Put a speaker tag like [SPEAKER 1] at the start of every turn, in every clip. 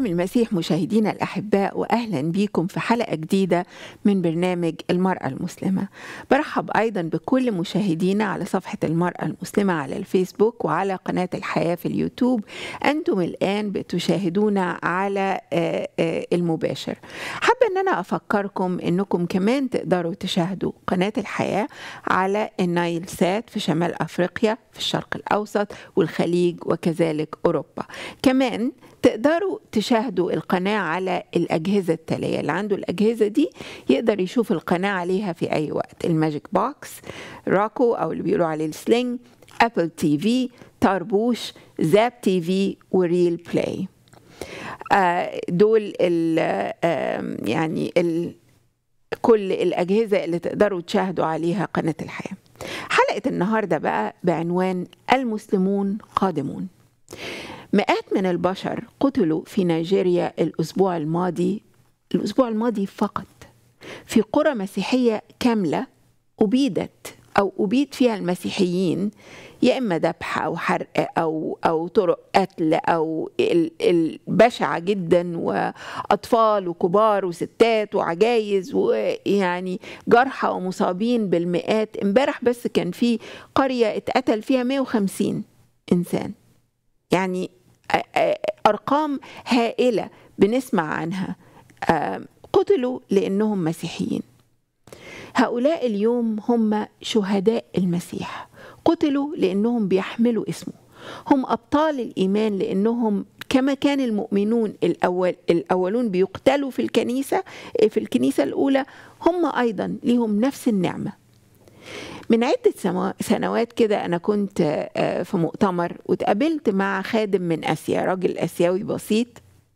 [SPEAKER 1] سلام المسيح مشاهدينا الأحباء وأهلا بكم في حلقة جديدة من برنامج المرأة المسلمة برحب أيضا بكل مشاهدينا على صفحة المرأة المسلمة على الفيسبوك وعلى قناة الحياة في اليوتيوب أنتم الآن بتشاهدونا على المباشر حابة أن أنا أفكركم أنكم كمان تقدروا تشاهدوا قناة الحياة على النايل سات في شمال أفريقيا في الشرق الأوسط والخليج وكذلك أوروبا كمان تقدروا تشاهدوا القناة على الأجهزة التالية اللي عنده الأجهزة دي يقدر يشوف القناة عليها في أي وقت الماجيك بوكس راكو أو اللي بيقولوا عليه السلينج أبل تي في تاربوش زاب تي في وريل بلاي آه دول ال آه يعني ال كل الأجهزة اللي تقدروا تشاهدوا عليها قناة الحياة حلقة النهاردة بقى بعنوان المسلمون قادمون مئات من البشر قتلوا في نيجيريا الأسبوع الماضي الأسبوع الماضي فقط في قرى مسيحية كاملة أبيدت أو أبيد فيها المسيحيين يا إما ذبح أو حرق أو أو طرق قتل أو البشعة جدا وأطفال وكبار وستات وعجايز ويعني جرحى ومصابين بالمئات امبارح بس كان في قرية اتقتل فيها 150 إنسان يعني أرقام هائلة بنسمع عنها قتلوا لأنهم مسيحيين هؤلاء اليوم هم شهداء المسيح قتلوا لأنهم بيحملوا اسمه هم أبطال الإيمان لأنهم كما كان المؤمنون الأول الأولون بيقتلوا في الكنيسة في الكنيسة الأولى هم أيضا لهم نفس النعمة من عدة سنوات كده أنا كنت في مؤتمر واتقابلت مع خادم من آسيا راجل آسيوي بسيط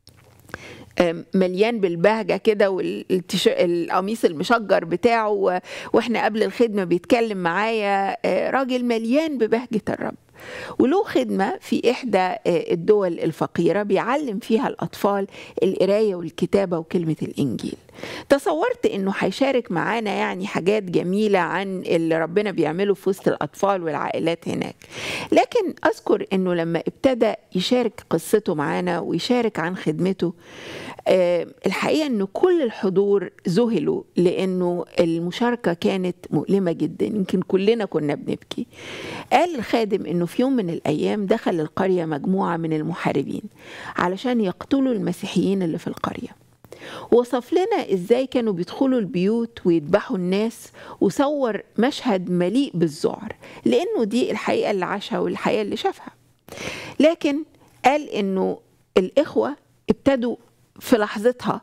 [SPEAKER 1] مليان بالبهجه كده والقميص المشجر بتاعه واحنا قبل الخدمه بيتكلم معايا راجل مليان ببهجه الرب وله خدمة في إحدى الدول الفقيرة بيعلم فيها الأطفال القراية والكتابة وكلمة الإنجيل تصورت إنه هيشارك معانا يعني حاجات جميلة عن اللي ربنا بيعمله في وسط الأطفال والعائلات هناك لكن أذكر إنه لما ابتدى يشارك قصته معانا ويشارك عن خدمته الحقيقة إنه كل الحضور ذهلوا لأنه المشاركة كانت مؤلمة جدا يمكن كلنا كنا بنبكي قال الخادم إنه في يوم من الأيام دخل القرية مجموعة من المحاربين علشان يقتلوا المسيحيين اللي في القرية وصف لنا ازاي كانوا بيدخلوا البيوت ويذبحوا الناس وصور مشهد مليء بالذعر لانه دي الحقيقه اللي عاشها والحقيقه اللي شافها لكن قال انه الاخوه ابتدوا في لحظتها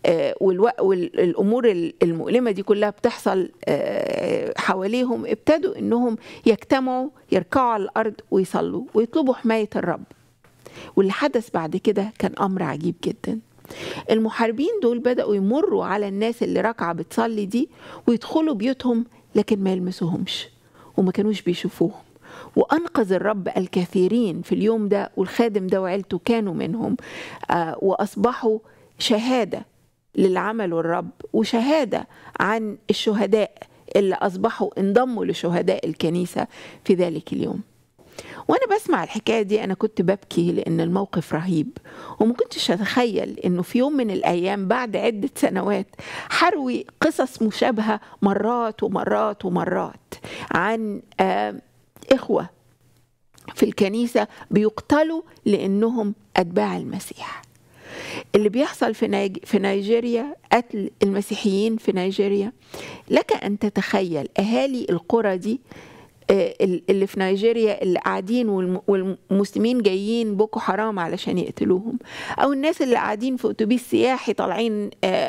[SPEAKER 1] والامور المؤلمه دي كلها بتحصل حواليهم ابتدوا انهم يجتمعوا يركعوا على الارض ويصلوا ويطلبوا حمايه الرب واللي حدث بعد كده كان امر عجيب جدا المحاربين دول بدأوا يمروا على الناس اللي راكعة بتصلي دي ويدخلوا بيوتهم لكن ما يلمسوهمش وما كانوش بيشوفوهم وأنقذ الرب الكثيرين في اليوم ده والخادم ده وعيلته كانوا منهم آه وأصبحوا شهادة للي عمله الرب وشهادة عن الشهداء اللي أصبحوا انضموا لشهداء الكنيسة في ذلك اليوم وانا بسمع الحكايه دي انا كنت ببكي لان الموقف رهيب وما كنتش اتخيل انه في يوم من الايام بعد عده سنوات حروي قصص مشابهه مرات ومرات ومرات عن اخوه في الكنيسه بيقتلوا لانهم اتباع المسيح اللي بيحصل في, نيج... في نيجيريا قتل المسيحيين في نيجيريا لك ان تتخيل اهالي القرى دي اللي في نيجيريا اللي قاعدين والمسلمين جايين بوكو حرام علشان يقتلوهم او الناس اللي قاعدين في اتوبيس سياحي طالعين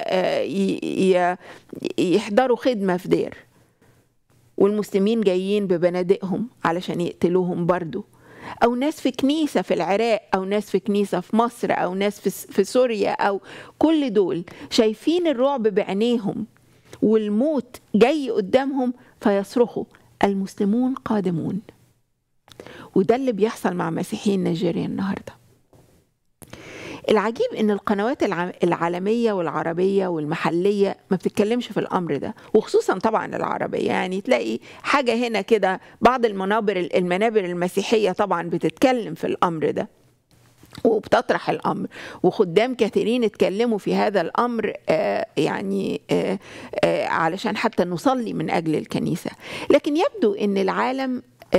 [SPEAKER 1] يحضروا خدمه في دير والمسلمين جايين ببنادقهم علشان يقتلوهم برضو او ناس في كنيسه في العراق او ناس في كنيسه في مصر او ناس في, في سوريا او كل دول شايفين الرعب بعينيهم والموت جاي قدامهم فيصرخوا المسلمون قادمون وده اللي بيحصل مع مسيحيين نيجيريا النهارده العجيب ان القنوات العالميه والعربيه والمحليه ما بتتكلمش في الامر ده وخصوصا طبعا العربيه يعني تلاقي حاجه هنا كده بعض المنابر المنابر المسيحيه طبعا بتتكلم في الامر ده وبتطرح الامر وخدام كثيرين اتكلموا في هذا الامر آه يعني آه آه علشان حتى نصلي من اجل الكنيسه لكن يبدو ان العالم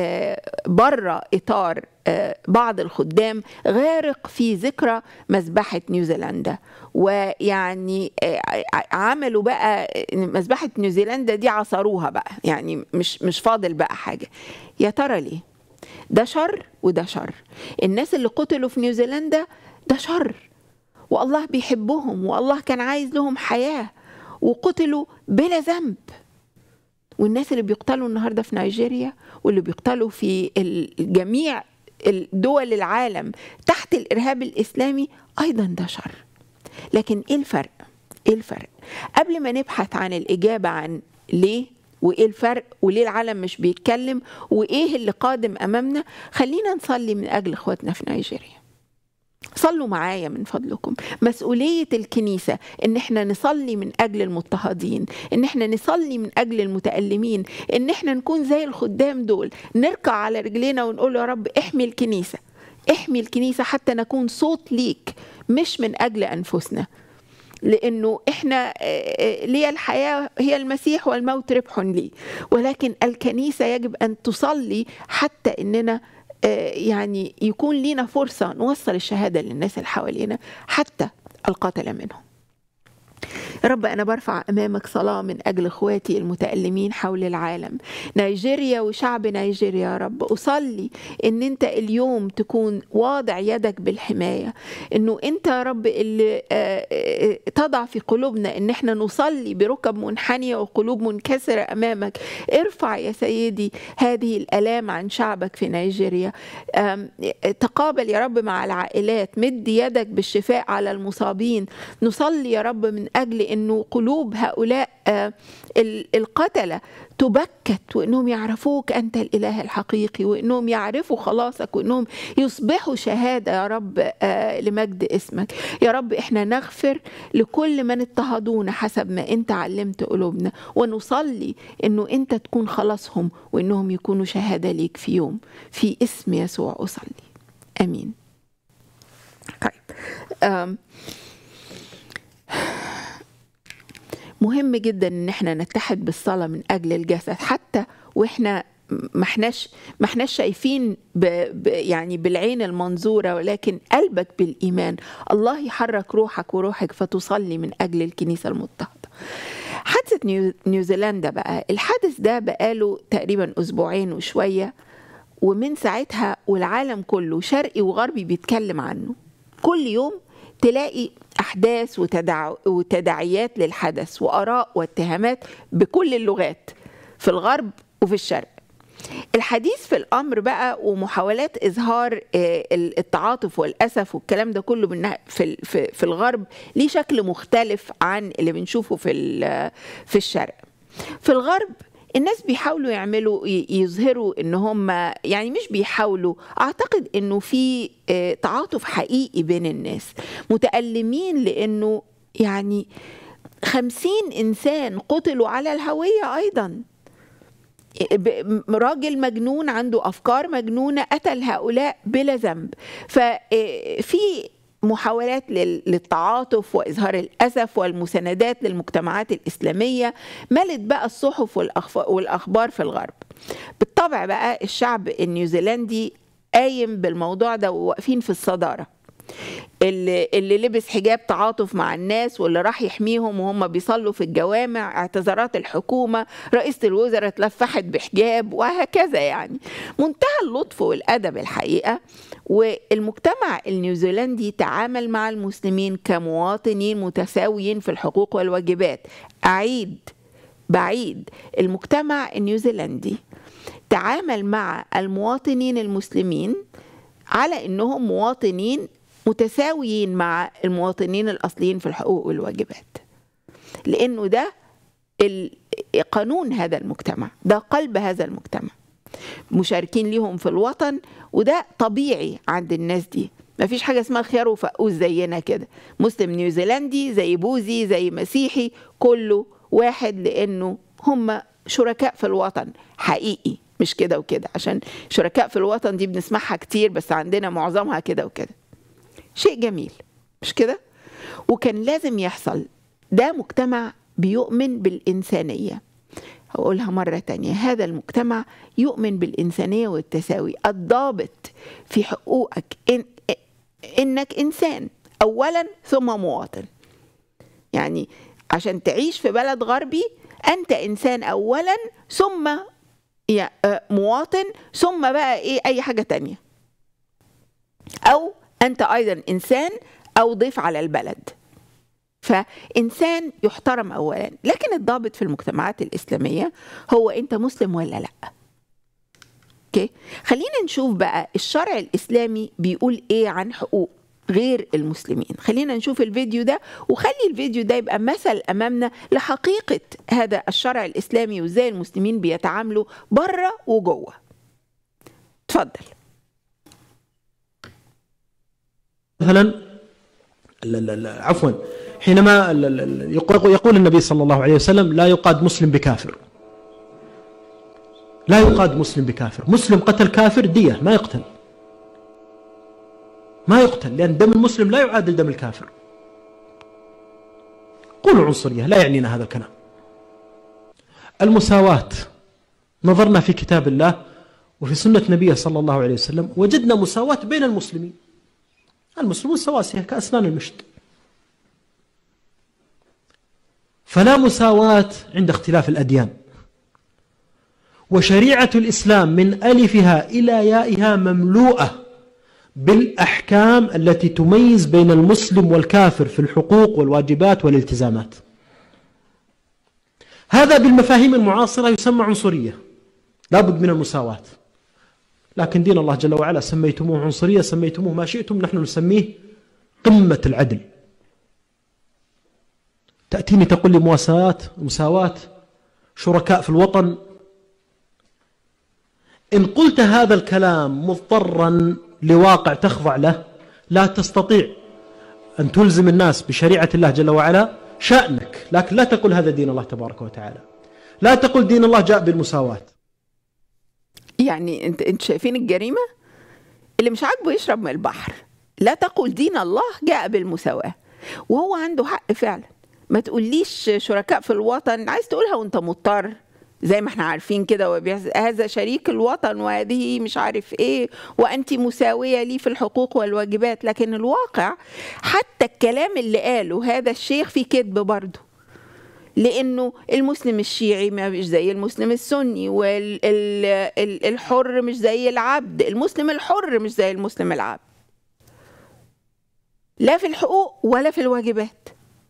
[SPEAKER 1] بره اطار بعض الخدام غارق في ذكرى مذبحه نيوزيلندا ويعني عملوا بقى مذبحه نيوزيلندا دي عصروها بقى يعني مش مش فاضل بقى حاجه يا ترى ليه ده شر وده شر الناس اللي قتلوا في نيوزيلندا ده شر والله بيحبهم والله كان عايز لهم حياه وقتلوا بلا ذنب والناس اللي بيقتلوا النهارده في نيجيريا واللي بيقتلوا في جميع دول العالم تحت الارهاب الاسلامي ايضا ده شر لكن ايه الفرق ايه الفرق قبل ما نبحث عن الاجابه عن ليه وايه الفرق وليه العالم مش بيتكلم وايه اللي قادم امامنا خلينا نصلي من اجل اخواتنا في نيجيريا صلوا معايا من فضلكم مسؤولية الكنيسة ان احنا نصلي من اجل المضطهدين ان احنا نصلي من اجل المتألمين ان احنا نكون زي الخدام دول نركع على رجلينا ونقول يا رب احمي الكنيسة احمي الكنيسة حتى نكون صوت ليك مش من اجل انفسنا لانه احنا لي الحياه هي المسيح والموت ربح لي ولكن الكنيسه يجب ان تصلي حتى اننا يعني يكون لنا فرصه نوصل الشهاده للناس اللي حوالينا حتى القتله منهم يا رب أنا برفع أمامك صلاة من أجل إخواتي المتألمين حول العالم نيجيريا وشعب نيجيريا يا رب أصلي إن أنت اليوم تكون واضع يدك بالحماية إنه أنت يا رب اللي تضع في قلوبنا إن إحنا نصلي بركب منحنية وقلوب منكسرة أمامك ارفع يا سيدي هذه الآلام عن شعبك في نيجيريا تقابل يا رب مع العائلات مد يدك بالشفاء على المصابين نصلي يا رب من أجل أنه قلوب هؤلاء القتلة تبكت وانهم يعرفوك انت الاله الحقيقي وانهم يعرفوا خلاصك وانهم يصبحوا شهاده يا رب لمجد اسمك يا رب احنا نغفر لكل من اضطهدونا حسب ما انت علمت قلوبنا ونصلي انه انت تكون خلاصهم وانهم يكونوا شهاده ليك في يوم في اسم يسوع اصلي امين طيب أم مهم جدا ان احنا نتحد بالصلاه من اجل الجسد حتى واحنا ما احناش ما احناش شايفين ب ب يعني بالعين المنظوره ولكن قلبك بالايمان الله يحرك روحك وروحك فتصلي من اجل الكنيسه المضطهده حادثه نيو نيوزيلندا بقى الحادث ده بقاله تقريبا اسبوعين وشويه ومن ساعتها والعالم كله شرقي وغربي بيتكلم عنه كل يوم تلاقي احداث وتدع... وتداعيات للحدث واراء واتهامات بكل اللغات في الغرب وفي الشرق الحديث في الامر بقى ومحاولات اظهار التعاطف والاسف والكلام ده كله في في الغرب ليه شكل مختلف عن اللي بنشوفه في في الشرق في الغرب الناس بيحاولوا يعملوا يظهروا ان هم يعني مش بيحاولوا اعتقد انه في تعاطف حقيقي بين الناس متألمين لانه يعني خمسين انسان قتلوا على الهوية ايضا راجل مجنون عنده افكار مجنونه قتل هؤلاء بلا ذنب ففي محاولات للتعاطف واظهار الاسف والمساندات للمجتمعات الاسلاميه ملت بقى الصحف والاخبار في الغرب بالطبع بقى الشعب النيوزيلندي قايم بالموضوع ده وواقفين في الصداره اللي, اللي لبس حجاب تعاطف مع الناس واللي راح يحميهم وهم بيصلوا في الجوامع اعتذارات الحكومة رئيسة الوزراء اتلفحت بحجاب وهكذا يعني منتهى اللطف والأدب الحقيقة والمجتمع النيوزيلندي تعامل مع المسلمين كمواطنين متساويين في الحقوق والواجبات أعيد بعيد المجتمع النيوزيلندي تعامل مع المواطنين المسلمين على انهم مواطنين متساويين مع المواطنين الاصليين في الحقوق والواجبات لانه ده قانون هذا المجتمع ده قلب هذا المجتمع مشاركين ليهم في الوطن وده طبيعي عند الناس دي ما فيش حاجة اسمها خيار وفقوس زينا كده مسلم نيوزيلندي زي بوذي زي مسيحي كله واحد لأنه هم شركاء في الوطن حقيقي مش كده وكده عشان شركاء في الوطن دي بنسمعها كتير بس عندنا معظمها كده وكده شيء جميل مش كده وكان لازم يحصل ده مجتمع بيؤمن بالإنسانية هقولها مرة تانية هذا المجتمع يؤمن بالإنسانية والتساوي الضابط في حقوقك إن إنك إنسان أولا ثم مواطن يعني عشان تعيش في بلد غربي أنت إنسان أولا ثم يا- آه، مواطن ثم بقى إيه أي حاجة تانية أو أنت أيضا إنسان أو ضيف على البلد فإنسان يحترم أولا لكن الضابط في المجتمعات الإسلامية هو أنت مسلم ولا لأ اوكي خلينا نشوف بقى الشرع الإسلامي بيقول إيه عن حقوق غير المسلمين خلينا نشوف الفيديو ده وخلي الفيديو ده يبقى مثل أمامنا لحقيقة هذا الشرع الإسلامي وإزاي المسلمين بيتعاملوا بره وجوه اتفضل
[SPEAKER 2] مثلا ال- ال- ال- عفوا حينما ال- ال- ال- يقول يقول النبي صلى الله عليه وسلم لا يقاد مسلم بكافر لا يقاد مسلم بكافر مسلم قتل كافر دية ما يقتل ما يقتل لأن دم المسلم لا يعادل دم الكافر قولوا عنصرية لا يعنينا هذا الكلام المساواة نظرنا في كتاب الله وفي سنة نبيه صلى الله عليه وسلم وجدنا مساواة بين المسلمين المسلمون سواسية كأسنان المشط فلا مساواة عند اختلاف الأديان وشريعة الإسلام من ألفها إلى يائها مملوءة بالأحكام التي تميز بين المسلم والكافر في الحقوق والواجبات والالتزامات هذا بالمفاهيم المعاصرة يسمى عنصرية لابد من المساواة لكن دين الله جل وعلا سميتموه عنصرية سميتموه ما شئتم نحن نسميه قمة العدل تأتيني تقول لي مواساة مساواة شركاء في الوطن إن قلت هذا الكلام مضطرا لواقع تخضع له لا تستطيع أن تلزم الناس بشريعة الله جل وعلا شأنك لكن لا تقول هذا دين الله تبارك وتعالى لا تقول دين الله جاء بالمساواة
[SPEAKER 1] يعني انت انت شايفين الجريمه اللي مش عاجبه يشرب من البحر لا تقل دين الله جاء بالمساواه وهو عنده حق فعلا ما تقوليش شركاء في الوطن عايز تقولها وانت مضطر زي ما احنا عارفين كده وبيحز- هذا شريك الوطن وهذه مش عارف ايه وانت مساويه لي في الحقوق والواجبات لكن الواقع حتى الكلام اللي قاله هذا الشيخ في كذب برضه لانه المسلم الشيعي ما مش زي المسلم السني والحر مش زي العبد المسلم الحر مش زي المسلم العبد لا في الحقوق ولا في الواجبات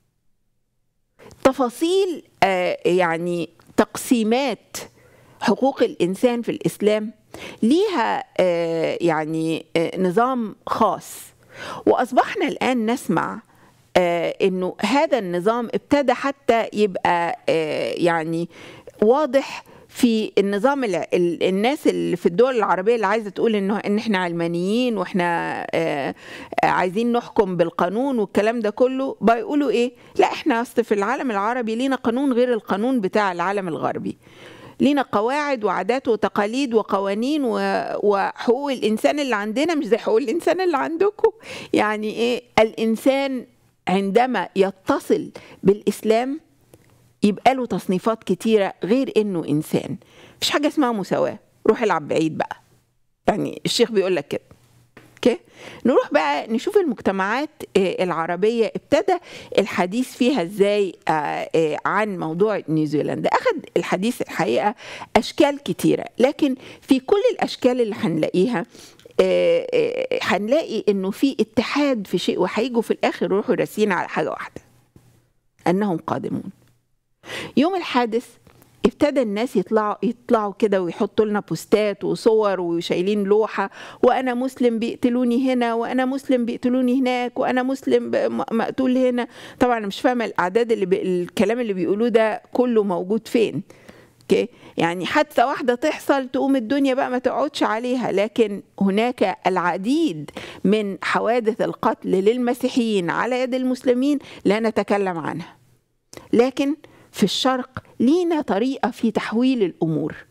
[SPEAKER 1] تفاصيل آه، يعني تقسيمات حقوق الانسان في الاسلام ليها آه، يعني آه، نظام خاص واصبحنا الان نسمع آه، انه هذا النظام ابتدى حتى يبقى آه، يعني واضح في النظام الع- ال- الناس اللي في الدول العربيه اللي عايزه تقول انه ان احنا علمانيين واحنا آه، آه، عايزين نحكم بالقانون والكلام ده كله بيقولوا ايه لا احنا اصل في العالم العربي لينا قانون غير القانون بتاع العالم الغربي لينا قواعد وعادات وتقاليد وقوانين و- وحقوق الانسان اللي عندنا مش زي حقوق الانسان اللي عندكم يعني ايه الانسان عندما يتصل بالاسلام يبقى له تصنيفات كتيره غير انه انسان مفيش حاجه اسمها مساواه روح العب بعيد بقى يعني الشيخ بيقول لك كده اوكي نروح بقى نشوف المجتمعات آه، العربيه ابتدى الحديث فيها ازاي آه، آه، عن موضوع نيوزيلندا اخذ الحديث الحقيقه اشكال كتيره لكن في كل الاشكال اللي هنلاقيها آه، آه، هنلاقي انه في اتحاد في شيء وهيجوا في الاخر يروحوا راسين على حاجه واحده انهم قادمون يوم الحادث ابتدى الناس يطلعوا يطلعوا كده ويحطوا لنا بوستات وصور وشايلين لوحه وانا مسلم بيقتلوني هنا وانا مسلم بيقتلوني هناك وانا مسلم ب- م- مقتول هنا طبعا أنا مش فاهمه الاعداد اللي بي... الكلام اللي بيقولوه ده كله موجود فين اوكي يعني حادثه واحده تحصل تقوم الدنيا بقى ما تقعدش عليها لكن هناك العديد من حوادث القتل للمسيحيين على يد المسلمين لا نتكلم عنها لكن في الشرق لينا طريقة في تحويل الأمور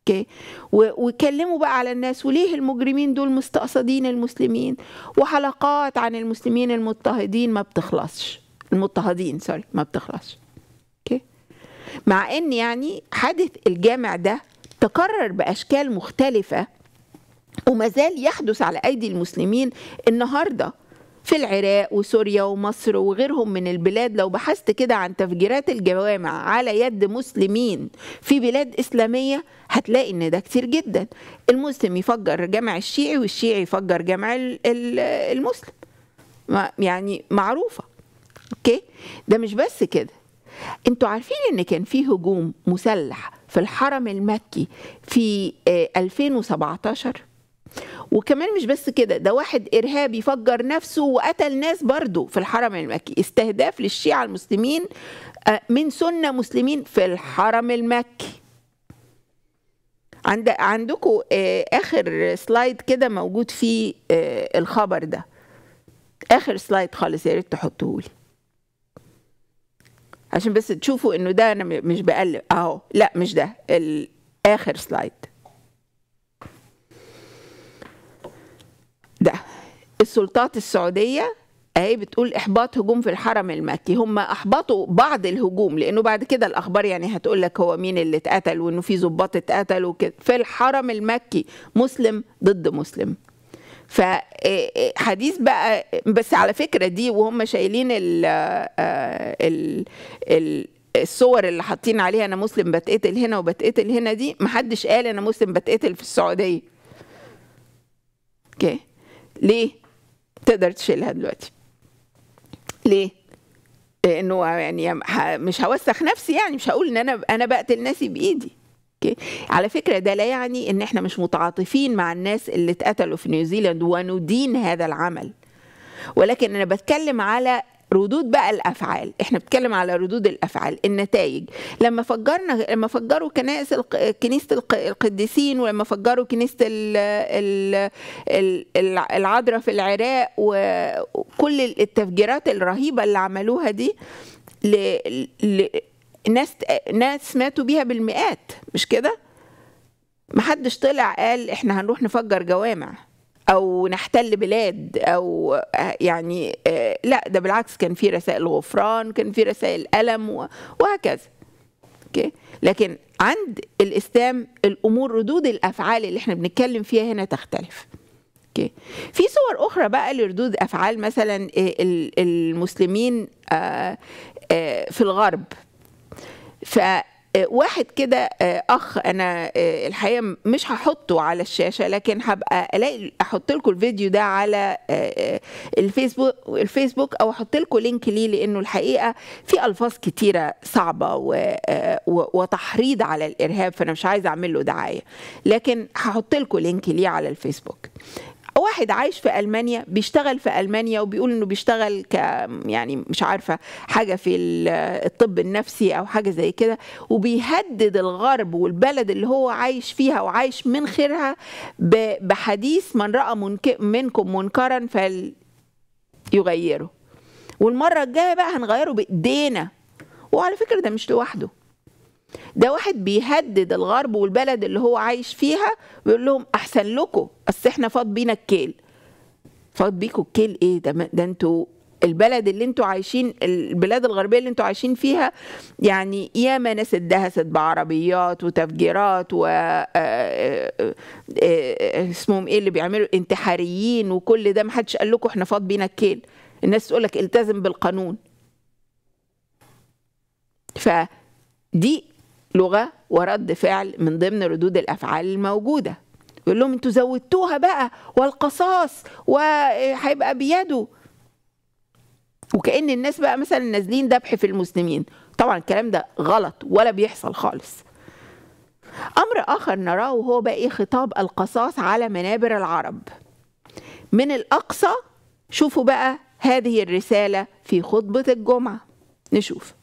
[SPEAKER 1] اوكي و- ويتكلموا بقى على الناس وليه المجرمين دول مستقصدين المسلمين وحلقات عن المسلمين المضطهدين ما بتخلصش المضطهدين سوري ما بتخلصش اوكي مع ان يعني حادث الجامع ده تكرر باشكال مختلفه وما زال يحدث على ايدي المسلمين النهارده في العراق وسوريا ومصر وغيرهم من البلاد لو بحثت كده عن تفجيرات الجوامع على يد مسلمين في بلاد إسلامية هتلاقي إن ده كتير جدا المسلم يفجر جامع الشيعي والشيعي يفجر جامع ال- ال- المسلم ما- يعني معروفة اوكي ده مش بس كده انتوا عارفين ان كان في هجوم مسلح في الحرم المكي في آه، 2017 وكمان مش بس كده ده واحد ارهابي فجر نفسه وقتل ناس برضه في الحرم المكي استهداف للشيعة المسلمين آه، من سنة مسلمين في الحرم المكي عند عندكم اخر سلايد كده موجود فيه آه، الخبر ده اخر سلايد خالص يا ريت تحطوه لي عشان بس تشوفوا انه ده انا م- مش بقلب اهو لا مش ده ال- اخر سلايد ده السلطات السعودية اهي بتقول احباط هجوم في الحرم المكي هم احبطوا بعض الهجوم لانه بعد كده الاخبار يعني هتقول لك هو مين اللي اتقتل وانه في ضباط اتقتلوا وكده في الحرم المكي مسلم ضد مسلم فحديث بقى بس على فكره دي وهم شايلين ال ال ال الصور اللي حاطين عليها انا مسلم بتقتل هنا وبتقتل هنا دي محدش قال انا مسلم بتقتل في السعوديه اوكي ليه تقدر تشيلها دلوقتي ليه لانه يعني ه- مش هوسخ نفسي يعني مش هقول ان انا انا بقتل ناسي بايدي اوكي على فكره ده لا يعني ان احنا مش متعاطفين مع الناس اللي اتقتلوا في نيوزيلاند وندين هذا العمل ولكن انا بتكلم على ردود بقى الافعال احنا بنتكلم على ردود الافعال النتائج لما فجرنا لما فجروا كنائس الق- كنيسه الق- القديسين ولما فجروا كنيسه ال- ال- ال- الع- العذراء في العراق وكل التفجيرات الرهيبه اللي عملوها دي ل... ل... ناس ناس ماتوا بيها بالمئات مش كده محدش طلع قال احنا هنروح نفجر جوامع او نحتل بلاد او يعني آه، لا ده بالعكس كان في رسائل غفران كان في رسائل الم و- وهكذا اوكي لكن عند الاسلام الامور ردود الافعال اللي احنا بنتكلم فيها هنا تختلف اوكي في صور اخرى بقى لردود افعال مثلا آه، ال- المسلمين آه، آه، في الغرب ف آه، واحد كده آه، اخ انا آه، الحقيقه مش هحطه على الشاشه لكن هبقى الاقي احط لكم الفيديو ده على آه، آه، الفيسبوك الفيسبوك او احط لكم لينك ليه لانه الحقيقه في الفاظ كتيره صعبه و- آه، و- وتحريض على الارهاب فانا مش عايزه اعمل له دعايه لكن هحط لكم لينك ليه على الفيسبوك واحد عايش في المانيا بيشتغل في المانيا وبيقول انه بيشتغل ك يعني مش عارفه حاجه في ال- الطب النفسي او حاجه زي كده وبيهدد الغرب والبلد اللي هو عايش فيها وعايش من خيرها ب- بحديث من راى منك منكم منكرا فليغيره والمره الجايه بقى هنغيره بايدينا وعلى فكره ده مش لوحده ده واحد بيهدد الغرب والبلد اللي هو عايش فيها ويقول لهم احسن لكم اصل احنا فاض بينا الكيل فاض بيكوا الكيل ايه ده ما- ده انتوا البلد اللي انتوا عايشين البلاد الغربيه اللي انتوا عايشين فيها يعني ياما ناس اتدهست بعربيات وتفجيرات و آه، آه، آه، اسمهم ايه اللي بيعملوا انتحاريين وكل ده محدش قال لكم احنا فاض بينا الكيل الناس تقول لك التزم بالقانون فدي لغه ورد فعل من ضمن ردود الافعال الموجوده يقول لهم انتوا زودتوها بقى والقصاص وهيبقى بيده وكأن الناس بقى مثلا نازلين ذبح في المسلمين طبعا الكلام ده غلط ولا بيحصل خالص أمر آخر نراه هو بقى إيه خطاب القصاص على منابر العرب من الأقصى شوفوا بقى هذه الرسالة في خطبة الجمعة نشوف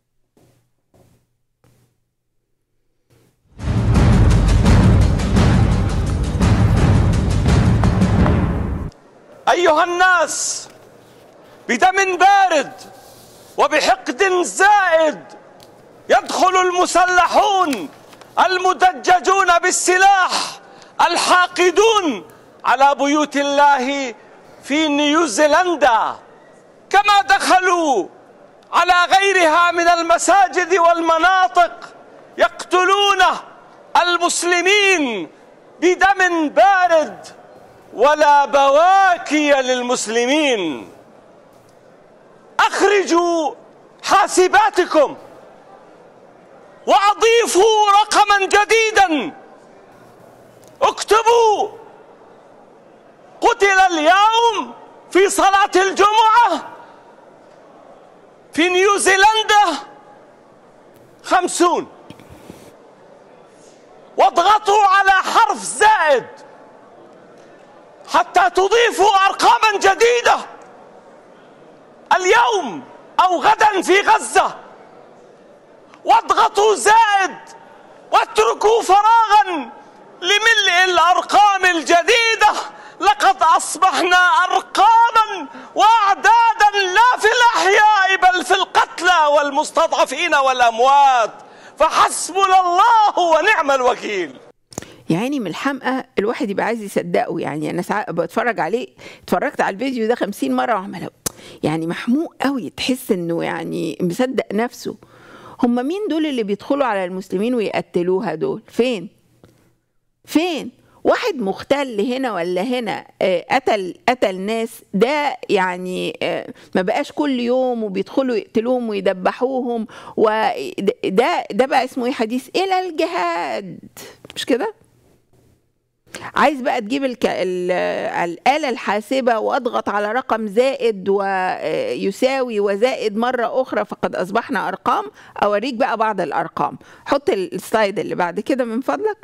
[SPEAKER 3] أيها الناس بدم بارد وبحقد زائد يدخل المسلحون المدججون بالسلاح الحاقدون على بيوت الله في نيوزيلندا كما دخلوا على غيرها من المساجد والمناطق يقتلون المسلمين بدم بارد ولا بواكي للمسلمين اخرجوا حاسباتكم واضيفوا رقما جديدا اكتبوا قتل اليوم في صلاة الجمعة في نيوزيلندا خمسون واضغطوا على حرف زائد حتى تضيفوا أرقاما جديدة اليوم أو غدا في غزة واضغطوا زائد واتركوا فراغا لملء الأرقام الجديدة لقد أصبحنا أرقاما وأعدادا لا في الأحياء بل في القتلى والمستضعفين والأموات فحسبنا الله ونعم الوكيل
[SPEAKER 1] يعني من الحمقى الواحد يبقى عايز يصدقه يعني انا ساعات بتفرج عليه اتفرجت على الفيديو ده خمسين مره وعمال يعني محموق قوي تحس انه يعني مصدق نفسه هم مين دول اللي بيدخلوا على المسلمين ويقتلوها دول فين فين واحد مختل هنا ولا هنا آه، قتل قتل ناس ده يعني آه، ما بقاش كل يوم وبيدخلوا يقتلوهم ويدبحوهم وده ده بقى اسمه ايه حديث الى الجهاد مش كده عايز بقى تجيب الك... ال- الآلة الحاسبة واضغط على رقم زائد ويساوي وزائد مرة أخرى فقد أصبحنا أرقام أوريك بقى بعض الأرقام حط السلايد اللي بعد كده من فضلك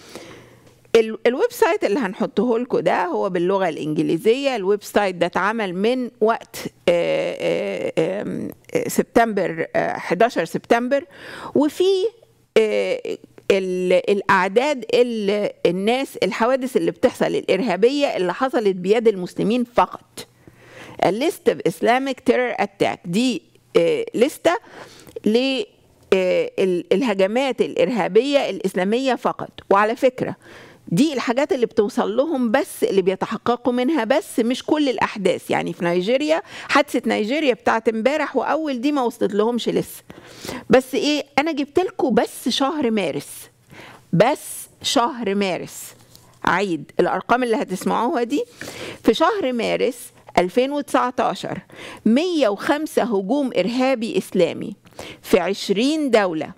[SPEAKER 1] ال- الويب سايت اللي هنحطه لكم ده هو باللغه الانجليزيه الويب سايت ده اتعمل من وقت آه، آه، آم، آه، سبتمبر آه، 11 سبتمبر وفي آه، ال- الاعداد ال- الناس الحوادث اللي بتحصل الارهابيه اللي حصلت بيد المسلمين فقط الليست اوف اسلامك تيرور اتاك دي آه، لسته ل آه، ال- الهجمات الارهابيه الاسلاميه فقط وعلى فكره دي الحاجات اللي بتوصل لهم بس اللي بيتحققوا منها بس مش كل الاحداث يعني في نيجيريا حادثه نيجيريا بتاعت امبارح واول دي ما وصلت لهمش لسه بس ايه انا جبت لكم بس شهر مارس بس شهر مارس عيد الارقام اللي هتسمعوها دي في شهر مارس 2019 105 هجوم ارهابي اسلامي في 20 دوله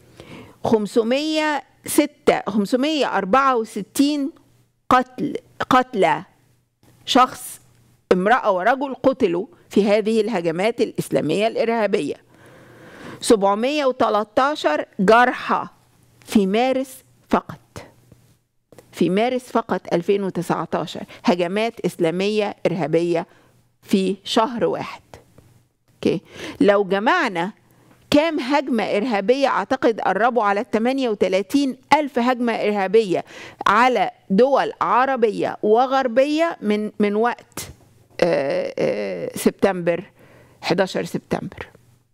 [SPEAKER 1] 506 564 قتل قتلى شخص امرأة ورجل قتلوا في هذه الهجمات الإسلامية الإرهابية 713 جرحى في مارس فقط في مارس فقط 2019 هجمات إسلامية إرهابية في شهر واحد اوكي لو جمعنا كام هجمة إرهابية أعتقد قربوا على 38 ألف هجمة إرهابية على دول عربية وغربية من من وقت آه، آه، سبتمبر 11 سبتمبر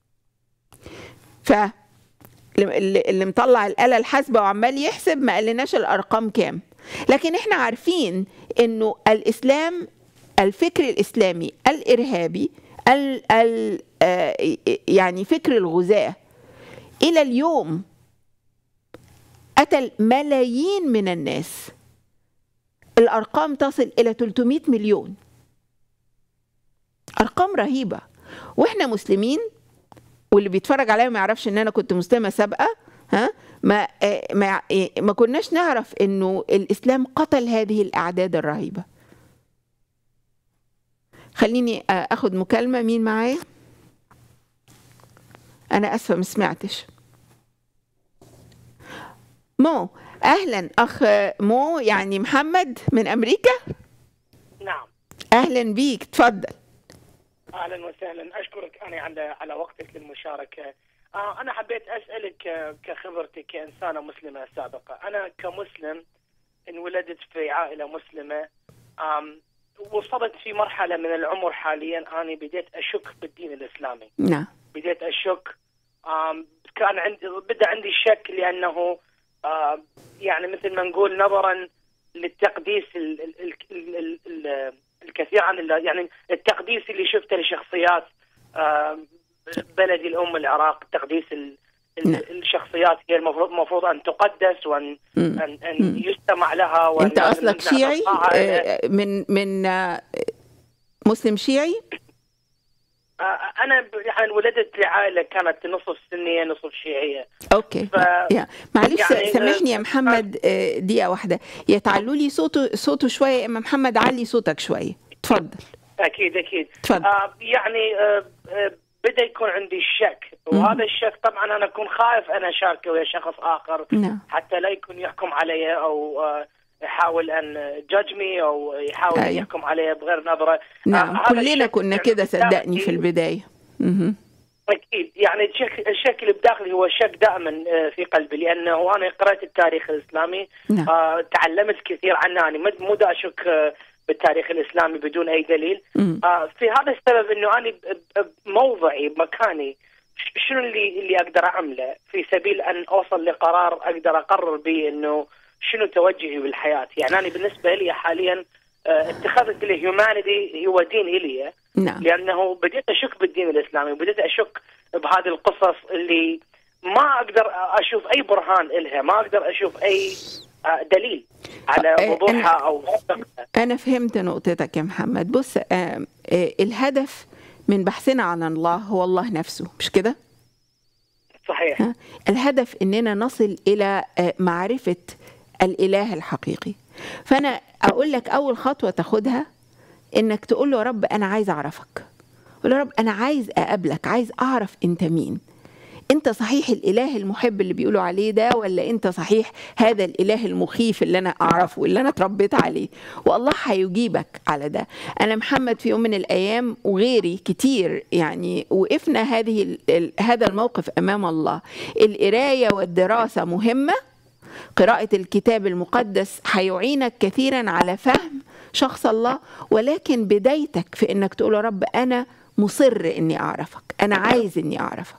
[SPEAKER 1] ف اللي اللي مطلع الآلة الحاسبة وعمال يحسب ما قالناش الأرقام كام لكن احنا عارفين انه الإسلام الفكر الإسلامي الإرهابي ال ال آه، يعني فكر الغزاة إلى اليوم قتل ملايين من الناس الأرقام تصل إلى 300 مليون أرقام رهيبة وإحنا مسلمين واللي بيتفرج عليا ما يعرفش ان انا كنت مسلمه سابقه ها ما آه، ما آه، ما كناش نعرف انه الاسلام قتل هذه الاعداد الرهيبه خليني آه، اخد مكالمه مين معايا انا اسفه ما سمعتش مو اهلا اخ مو يعني محمد من امريكا
[SPEAKER 4] نعم
[SPEAKER 1] اهلا بيك تفضل
[SPEAKER 4] اهلا وسهلا اشكرك انا على على وقتك للمشاركه آه انا حبيت اسالك آه، كخبرتك كانسانه مسلمه سابقه انا كمسلم انولدت في عائله مسلمه آم وصلت في مرحله من العمر حاليا انا بديت اشك بالدين الاسلامي
[SPEAKER 1] نعم
[SPEAKER 4] بديت اشك آم كان عندي بدا عندي شك لانه آه، يعني مثل ما نقول نظرا للتقديس ال ال ال ال ال الكثير عن ال- يعني التقديس اللي شفته لشخصيات آه، بلدي الام العراق تقديس ال ال-
[SPEAKER 1] نعم.
[SPEAKER 4] الشخصيات هي المفروض المفروض ان تقدس وان
[SPEAKER 1] مم.
[SPEAKER 4] ان, أن يستمع لها وان
[SPEAKER 1] انت اصلك
[SPEAKER 4] نعطي
[SPEAKER 1] شيعي
[SPEAKER 4] الطاعة لها.
[SPEAKER 1] آه، من من آه، مسلم شيعي
[SPEAKER 4] آه، انا ب- يعني ولدت لعائله كانت نصف سنيه نصف شيعيه
[SPEAKER 1] اوكي
[SPEAKER 4] ف-
[SPEAKER 1] يا معلش
[SPEAKER 4] يعني،
[SPEAKER 1] سامحني يا
[SPEAKER 4] آه،
[SPEAKER 1] محمد آه، دقيقه واحده يا تعلوا لي صوته صوته شويه يا اما محمد علي صوتك شويه اتفضل
[SPEAKER 4] اكيد اكيد
[SPEAKER 1] تفضل.
[SPEAKER 4] آه يعني آه آه بدا يكون عندي شك وهذا الشك طبعا انا اكون خايف انا اشاركه ويا شخص اخر
[SPEAKER 1] نعم
[SPEAKER 4] حتى لا يكون يحكم علي او آه يحاول ان جادجمي او يحاول
[SPEAKER 1] أيوة.
[SPEAKER 4] أيوه. يحكم علي بغير نظره
[SPEAKER 1] نعم
[SPEAKER 4] آه، هذا
[SPEAKER 1] كلنا
[SPEAKER 4] الشك
[SPEAKER 1] كنا
[SPEAKER 4] يعني
[SPEAKER 1] كده صدقني في
[SPEAKER 4] بداخلي-
[SPEAKER 1] البدايه مهم.
[SPEAKER 4] اكيد يعني الشك الشك اللي بداخلي هو شك دائما آه، في قلبي لانه انا قرات التاريخ الاسلامي
[SPEAKER 1] نعم
[SPEAKER 4] آه تعلمت كثير عنه انا مد- مو دا اشك آه، بالتاريخ الاسلامي بدون اي دليل
[SPEAKER 1] مم.
[SPEAKER 4] آه في هذا السبب انه انا ب- ب- بموضعي بمكاني ش- شنو اللي اللي اقدر اعمله في سبيل ان اوصل لقرار اقدر اقرر به انه شنو توجهي بالحياه يعني انا بالنسبه لي حاليا آه، اتخذت الهيومانيتي هو دين الي
[SPEAKER 1] نعم
[SPEAKER 4] لانه بديت اشك بالدين الاسلامي وبديت اشك بهذه القصص اللي ما اقدر اشوف اي برهان لها ما اقدر اشوف اي آه، دليل على
[SPEAKER 1] آه،
[SPEAKER 4] وضوحها
[SPEAKER 1] أنا-
[SPEAKER 4] او صدقها
[SPEAKER 1] أنا فهمت نقطتك يا محمد بص آه آه الهدف من بحثنا عن الله هو الله نفسه مش كده؟
[SPEAKER 4] صحيح
[SPEAKER 1] ها؟ الهدف إننا نصل إلى آه معرفة الإله الحقيقي فأنا أقول لك أول خطوة تاخدها إنك تقول له يا رب أنا عايز أعرفك قول له يا رب أنا عايز أقابلك عايز أعرف أنت مين انت صحيح الاله المحب اللي بيقولوا عليه ده ولا انت صحيح هذا الاله المخيف اللي انا اعرفه اللي انا اتربيت عليه والله هيجيبك على ده انا محمد في يوم من الايام وغيري كتير يعني وقفنا هذه ال- ال- هذا الموقف امام الله القرايه والدراسه مهمه قراءة الكتاب المقدس هيعينك كثيرا على فهم شخص الله ولكن بدايتك في انك تقول يا رب انا مصر اني اعرفك انا عايز اني اعرفك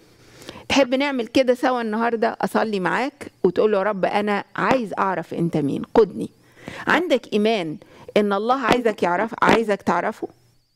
[SPEAKER 1] تحب نعمل كده سوا النهارده اصلي معاك وتقول له يا رب انا عايز اعرف انت مين قدني عندك ايمان ان الله عايزك يعرف عايزك تعرفه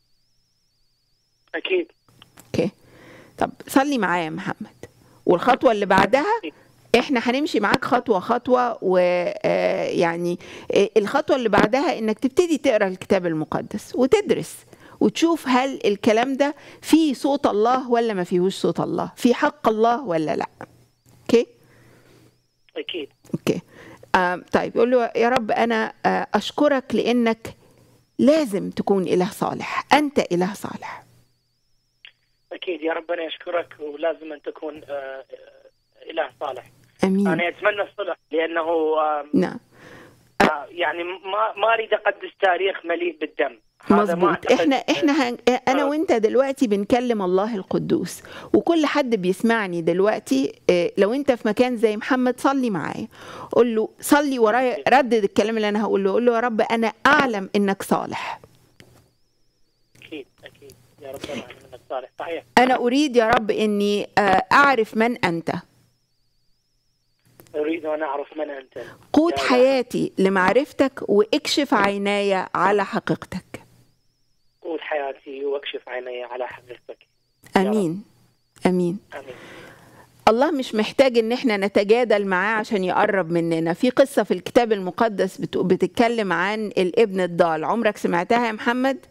[SPEAKER 4] اكيد
[SPEAKER 1] اوكي طب صلي معايا يا محمد والخطوه اللي بعدها احنا هنمشي معاك خطوه خطوه ويعني الخطوه اللي بعدها انك تبتدي تقرا الكتاب المقدس وتدرس وتشوف هل الكلام ده فيه صوت الله ولا ما فيهوش صوت الله في حق الله ولا لا اوكي
[SPEAKER 4] اكيد
[SPEAKER 1] اوكي آه طيب يقول له يا رب انا آه اشكرك لانك لازم تكون اله صالح انت اله صالح
[SPEAKER 4] اكيد يا رب انا اشكرك ولازم ان تكون آه، آه، اله صالح
[SPEAKER 1] امين
[SPEAKER 4] انا اتمنى الصلح لانه آه،
[SPEAKER 1] نعم
[SPEAKER 4] آه، يعني ما ما اريد اقدس تاريخ مليء بالدم هذا ما
[SPEAKER 1] مظبوط
[SPEAKER 4] أعتقد-
[SPEAKER 1] احنا احنا هن... انا
[SPEAKER 4] آه.
[SPEAKER 1] وانت دلوقتي بنكلم الله القدوس وكل حد بيسمعني دلوقتي اه، لو انت في مكان زي محمد صلي معايا قول له صلي ورايا ردد الكلام اللي انا هقوله قول له يا رب انا اعلم انك صالح
[SPEAKER 4] اكيد اكيد يا رب انا أعلم انك صالح صحيح
[SPEAKER 1] انا اريد يا رب اني اه، اعرف من انت
[SPEAKER 4] اريد ان اعرف من انت
[SPEAKER 1] قود
[SPEAKER 4] يا رب.
[SPEAKER 1] حياتي لمعرفتك واكشف عيناي على حقيقتك
[SPEAKER 4] قود حياتي واكشف عيني على حقيقتك يا رب.
[SPEAKER 1] امين امين
[SPEAKER 4] امين
[SPEAKER 1] الله مش محتاج ان احنا نتجادل معاه عشان يقرب مننا في قصة في الكتاب المقدس بت- بتتكلم عن الابن الضال عمرك سمعتها يا محمد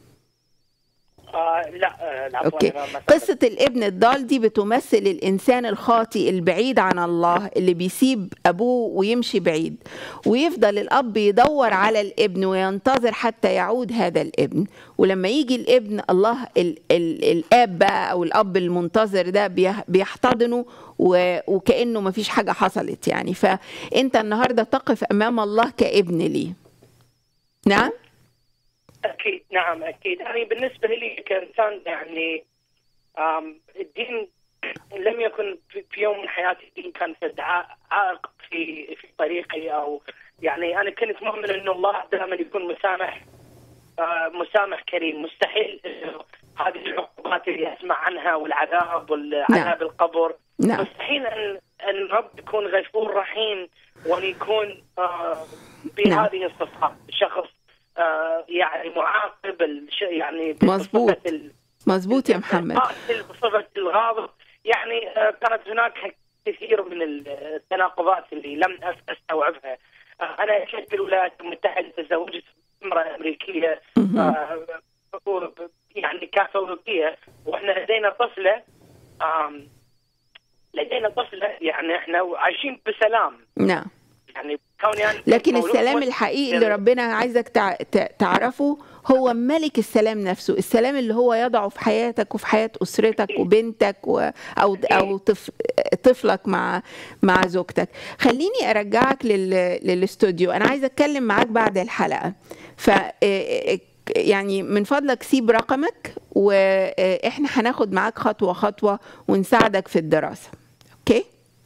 [SPEAKER 4] آه لا آه العفو
[SPEAKER 1] اوكي
[SPEAKER 4] أنا ما سمعت.
[SPEAKER 1] قصة الابن الضال دي بتمثل الانسان الخاطئ البعيد عن الله اللي بيسيب ابوه ويمشي بعيد ويفضل الاب يدور على الابن وينتظر حتى يعود هذا الابن ولما يجي الابن الله ال ال الاب بقى او الاب المنتظر ده بيه- بيحتضنه و- وكانه ما فيش حاجه حصلت يعني فانت النهارده تقف امام الله كابن ليه نعم
[SPEAKER 4] اكيد نعم اكيد يعني بالنسبه لي كانسان يعني آم، الدين لم يكن في في يوم من حياتي الدين كان سد ع- عائق في في طريقي او يعني انا كنت مؤمن انه الله دائما يكون مسامح آه، مسامح كريم مستحيل إنه هذه العقوبات اللي اسمع عنها والعذاب والعذاب القبر
[SPEAKER 1] نعم
[SPEAKER 4] مستحيل ان ان الرب يكون غفور رحيم وان يكون آه
[SPEAKER 1] نعم.
[SPEAKER 4] بهذه الصفات شخص آه يعني معاقب الش- يعني
[SPEAKER 1] مظبوط.
[SPEAKER 4] بصفة ال-
[SPEAKER 1] مظبوط يا محمد
[SPEAKER 4] القاتل بصفة الغاضب يعني آه، كانت هناك كثير من التناقضات اللي لم أس- استوعبها آه، انا كنت في الولايات المتحده تزوجت امراه امريكيه آه، و- يعني كاثوليكيه واحنا لدينا طفله آم، لدينا طفله يعني احنا عايشين بسلام
[SPEAKER 1] نعم
[SPEAKER 4] يعني كوني يعني
[SPEAKER 1] لكن
[SPEAKER 4] مولود
[SPEAKER 1] السلام
[SPEAKER 4] مسلم.
[SPEAKER 1] الحقيقي اللي ربنا عايزك تع- ت- تعرفه هو ملك السلام نفسه السلام اللي هو يضعه في حياتك وفي حياة أسرتك وبنتك و... أو أو طف... طفلك مع مع زوجتك خليني أرجعك لل... للاستوديو أنا عايزة أتكلم معاك بعد الحلقة ف يعني من فضلك سيب رقمك وإحنا هناخد معاك خطوة خطوة ونساعدك في الدراسة أوكي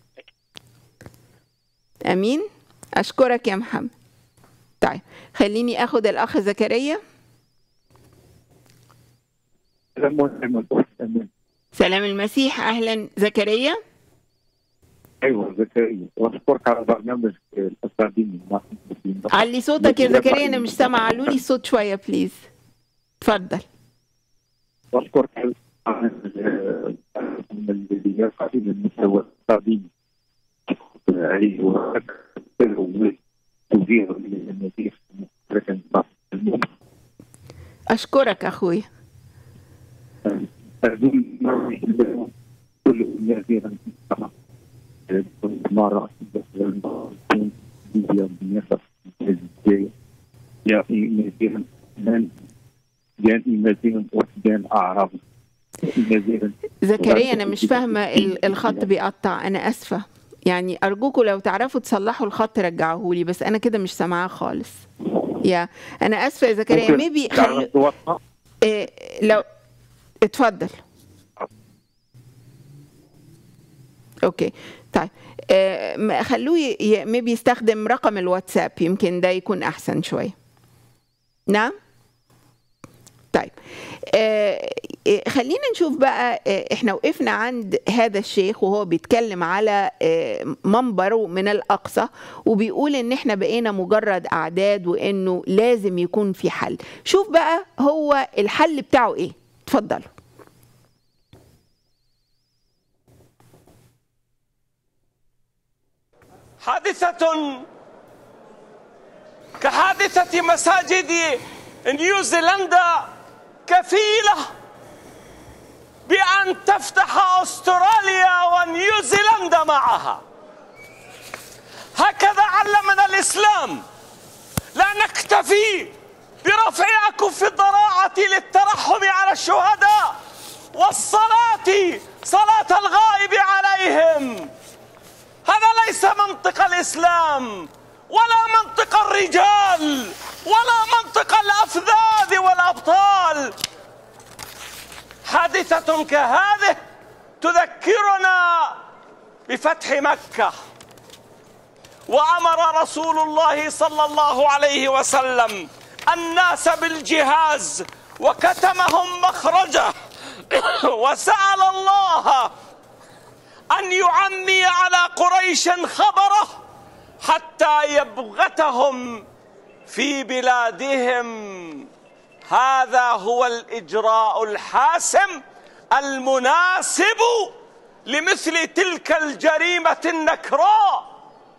[SPEAKER 1] امين اشكرك يا محمد طيب خليني اخد الاخ زكريا سلام المسيح اهلا زكريا
[SPEAKER 5] ايوه زكريا واشكرك على برنامج الاستاذين
[SPEAKER 1] علي صوتك يا زكريا انا مش سامعه علوا لي الصوت شويه بليز اتفضل
[SPEAKER 5] واشكرك على من الذي يرفع الى المستوى الاستاذين ايوه توجيه للنتيجه لكن
[SPEAKER 1] اشكرك اخوي
[SPEAKER 5] أدون كل الذين مرة يا إيمانين من جان إيمانين وجان أعراب
[SPEAKER 1] زكريا انا مش فاهمه ال- الخط بيقطع انا اسفه يعني ارجوكم لو تعرفوا تصلحوا الخط رجعوه لي بس انا كده مش سامعاه خالص يا انا اسفه يا زكريا ميبي خلو... إيه لو اتفضل اوكي طيب آه، م- خلوه ي- ميبي يستخدم رقم الواتساب يمكن ده يكون احسن شويه نعم طيب آه، آه، خلينا نشوف بقى آه، احنا وقفنا عند هذا الشيخ وهو بيتكلم على آه، منبره من الاقصى وبيقول ان احنا بقينا مجرد اعداد وانه لازم يكون في حل شوف بقى هو الحل بتاعه ايه اتفضلوا
[SPEAKER 3] حادثة كحادثة مساجد نيوزيلندا كفيلة بأن تفتح أستراليا ونيوزيلندا معها هكذا علمنا الإسلام لا نكتفي برفع أكف الضراعة للترحم على الشهداء والصلاة صلاة الغائب عليهم هذا ليس منطق الإسلام ولا منطق الرجال ولا منطق الأفذاذ والأبطال حادثة كهذه تذكرنا بفتح مكة وأمر رسول الله صلى الله عليه وسلم الناس بالجهاز وكتمهم مخرجه وسأل الله أن يعمي على قريش خبره حتى يبغتهم في بلادهم هذا هو الإجراء الحاسم المناسب لمثل تلك الجريمة النكراء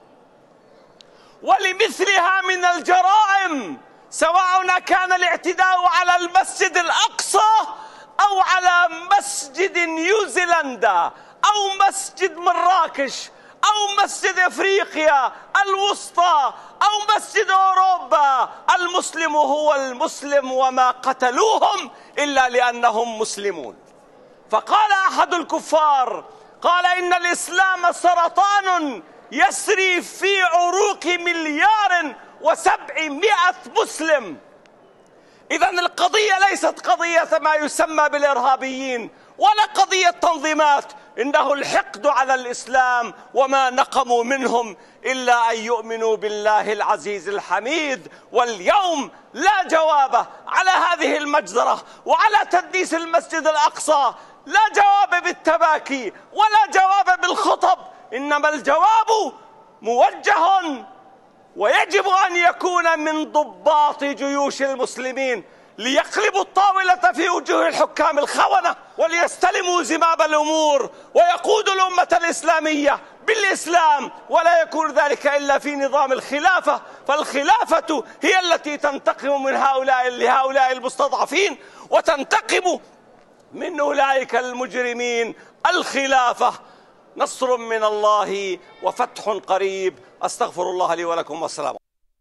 [SPEAKER 3] ولمثلها من الجرائم سواء كان الاعتداء على المسجد الأقصى أو على مسجد نيوزيلندا أو مسجد مراكش أو مسجد أفريقيا الوسطى أو مسجد أوروبا المسلم هو المسلم وما قتلوهم إلا لأنهم مسلمون فقال أحد الكفار قال إن الإسلام سرطان يسري في عروق مليار وسبعمائة مسلم إذا القضية ليست قضية ما يسمى بالإرهابيين ولا قضية تنظيمات إنه الحقد على الإسلام وما نقموا منهم إلا أن يؤمنوا بالله العزيز الحميد واليوم لا جواب على هذه المجزرة وعلى تدنيس المسجد الأقصى لا جواب بالتباكي ولا جواب بالخطب إنما الجواب موجه ويجب أن يكون من ضباط جيوش المسلمين ليقلبوا الطاولة في وجوه الحكام الخونة وليستلموا زمام الأمور ويقودوا الأمة الإسلامية بالإسلام ولا يكون ذلك إلا في نظام الخلافة فالخلافة هي التي تنتقم من هؤلاء لهؤلاء المستضعفين وتنتقم من أولئك المجرمين الخلافة نصر من الله وفتح قريب أستغفر الله لي ولكم والسلام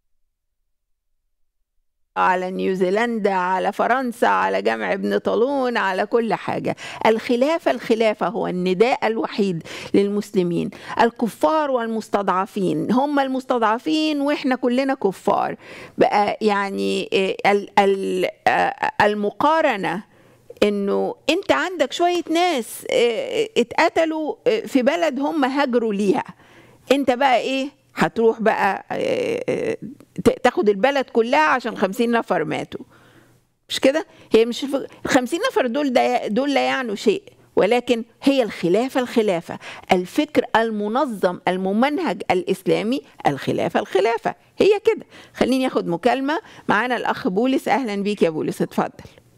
[SPEAKER 1] على نيوزيلندا على فرنسا على جامع ابن طالون على كل حاجة الخلافة الخلافة هو النداء الوحيد للمسلمين الكفار والمستضعفين هم المستضعفين واحنا كلنا كفار بقى يعني آه، ال- ال- آه، المقارنة انه انت عندك شوية ناس آه، اتقتلوا آه، في بلد هم هاجروا ليها انت بقى ايه هتروح بقى آه، آه، ت- تاخد البلد كلها عشان خمسين نفر ماتوا مش كده هي مش ال 50 نفر دول ده دول لا يعنوا شيء ولكن هي الخلافة الخلافة الفكر المنظم الممنهج الإسلامي الخلافة الخلافة هي كده خليني أخد مكالمة معانا الأخ بولس أهلا بيك يا بولس اتفضل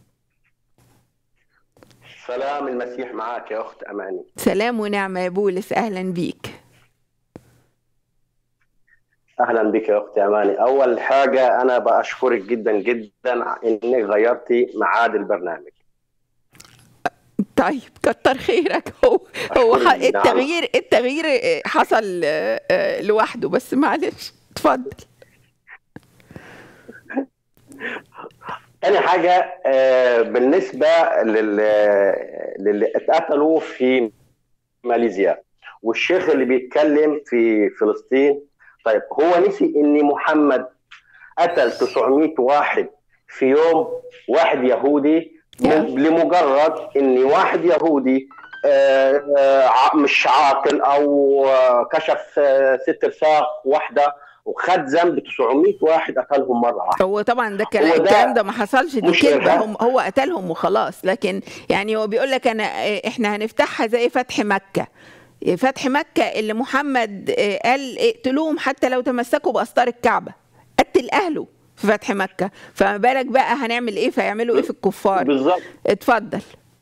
[SPEAKER 6] سلام المسيح معك يا أخت أماني
[SPEAKER 1] سلام ونعمة يا بولس أهلا بيك
[SPEAKER 6] أهلا بك يا أختي أماني أول حاجة أنا بأشكرك جدا جدا إنك غيرتي ميعاد البرنامج
[SPEAKER 1] طيب كتر خيرك هو هو ح-
[SPEAKER 6] نعم.
[SPEAKER 1] التغيير التغيير حصل آه، آه، لوحده بس معلش اتفضل
[SPEAKER 6] تاني حاجة آه، بالنسبة لل... للي اتقتلوا في ماليزيا والشيخ اللي بيتكلم في فلسطين طيب هو نسي إن محمد قتل 900 واحد في يوم واحد يهودي م-
[SPEAKER 1] Yeah.
[SPEAKER 6] لمجرد إن واحد يهودي آه، آه، ع- مش عاقل أو آه، كشف آه، ست رساق واحدة وخد ذنب 900 واحد قتلهم مرة واحدة
[SPEAKER 1] هو طبعا ده كلام
[SPEAKER 6] هو ده
[SPEAKER 1] الكلام ده ما حصلش دي
[SPEAKER 6] مش
[SPEAKER 1] كذبه
[SPEAKER 6] إرهاب.
[SPEAKER 1] هم هو قتلهم وخلاص لكن يعني هو بيقول لك انا إيه، احنا هنفتحها زي فتح مكه إيه، فتح مكه اللي محمد إيه، قال اقتلوهم حتى لو تمسكوا باستار الكعبه قتل اهله في فتح مكه فما بالك بقى هنعمل ايه فيعملوا ايه في الكفار
[SPEAKER 6] بالظبط
[SPEAKER 1] اتفضل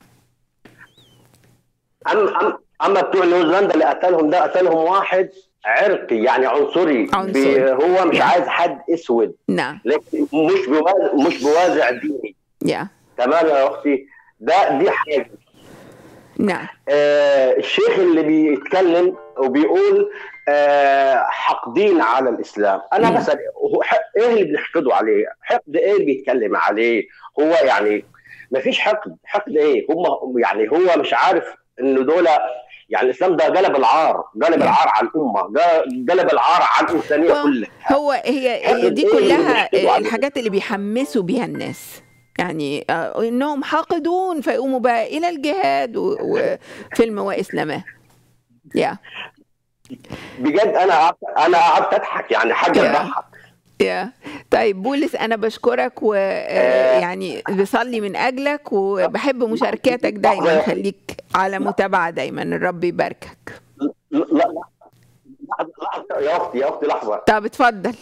[SPEAKER 6] اما أما- اما بتوع نيوزيلندا اللي قتلهم ده قتلهم واحد عرقي يعني عنصري
[SPEAKER 1] عنصري.
[SPEAKER 6] بي- هو مش
[SPEAKER 1] نعم.
[SPEAKER 6] عايز حد اسود
[SPEAKER 1] نعم
[SPEAKER 6] لكن مش بوازع مش بوازع ديني
[SPEAKER 1] يا
[SPEAKER 6] تمام يا اختي ده دي حاجه
[SPEAKER 1] نعم
[SPEAKER 6] آه الشيخ اللي بيتكلم وبيقول آه حقدين على الاسلام انا
[SPEAKER 1] نعم.
[SPEAKER 6] بسال هو ح- ايه اللي بنحقدوا عليه حقد ايه اللي بيتكلم عليه هو يعني ما فيش حقد حقد ايه هم يعني هو مش عارف انه دول يعني الاسلام ده قلب العار قلب
[SPEAKER 1] نعم.
[SPEAKER 6] العار على الامه قلب العار على الانسانيه
[SPEAKER 1] هو-
[SPEAKER 6] كلها
[SPEAKER 1] هو هي هي دي
[SPEAKER 6] إيه اللي
[SPEAKER 1] كلها
[SPEAKER 6] بيحكوا عنه؟
[SPEAKER 1] الحاجات اللي بيحمسوا بيها الناس يعني آه، انهم حاقدون فيقوموا بقى الى الجهاد و- وفيلم واسلامه يا
[SPEAKER 6] بجد انا قعدت انا قعدت اضحك يعني حاجه
[SPEAKER 1] يا.
[SPEAKER 6] تضحك
[SPEAKER 1] يا طيب بولس انا بشكرك ويعني بصلي من اجلك وبحب مشاركاتك دايما خليك على متابعه دايما الرب يباركك
[SPEAKER 6] لا لا لحظه لحظه يا اختي يا اختي لحظه
[SPEAKER 1] طب اتفضل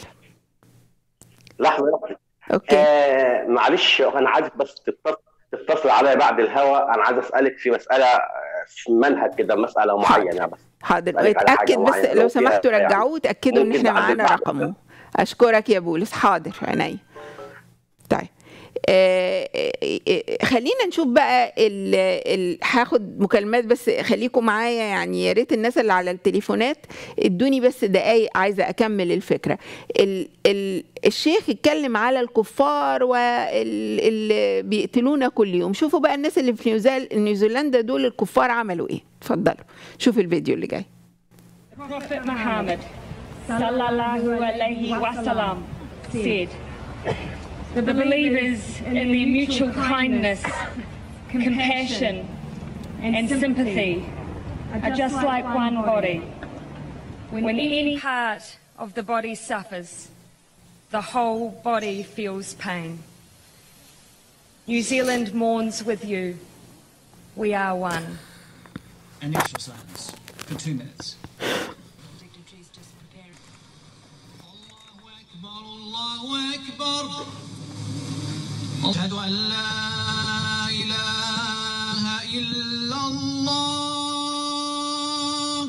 [SPEAKER 6] لحظه يا اختي
[SPEAKER 1] اوكي
[SPEAKER 6] آه معلش انا عايزك بس تتصل تتصل عليا بعد الهوا انا عايز اسالك في مساله آه، في منهج كده مساله معينه بس
[SPEAKER 1] حاضر
[SPEAKER 6] أسألك على حاجة
[SPEAKER 1] اتاكد بس
[SPEAKER 6] معينة
[SPEAKER 1] لو
[SPEAKER 6] لو فيها
[SPEAKER 1] سمحتوا
[SPEAKER 6] يعني
[SPEAKER 1] رجعوه وتاكدوا ان
[SPEAKER 6] ممكن
[SPEAKER 1] احنا
[SPEAKER 6] بعد-
[SPEAKER 1] معانا
[SPEAKER 6] بعد-
[SPEAKER 1] رقمه اشكرك يا بولس حاضر عينيا طيب آه، آه، آه، خلينا نشوف بقى ال ال هاخد مكالمات بس خليكم معايا يعني يا ريت الناس اللي على التليفونات ادوني بس دقايق عايزه اكمل الفكره ال ال الشيخ اتكلم على الكفار واللي بيقتلونا كل يوم شوفوا بقى الناس اللي في نيوزيل- نيوزيلندا دول الكفار عملوا ايه اتفضلوا شوف الفيديو اللي جاي
[SPEAKER 7] Prophet Muhammad sallallahu alaihi wasallam said, the believers in their mutual kindness, compassion and sympathy are just like one body. When any part of the body suffers, the whole body feels pain. New Zealand mourns with you. We are one.
[SPEAKER 8] Initial silence for two minutes. أكبر الله أكبر أشهد أن لا إله إلا الله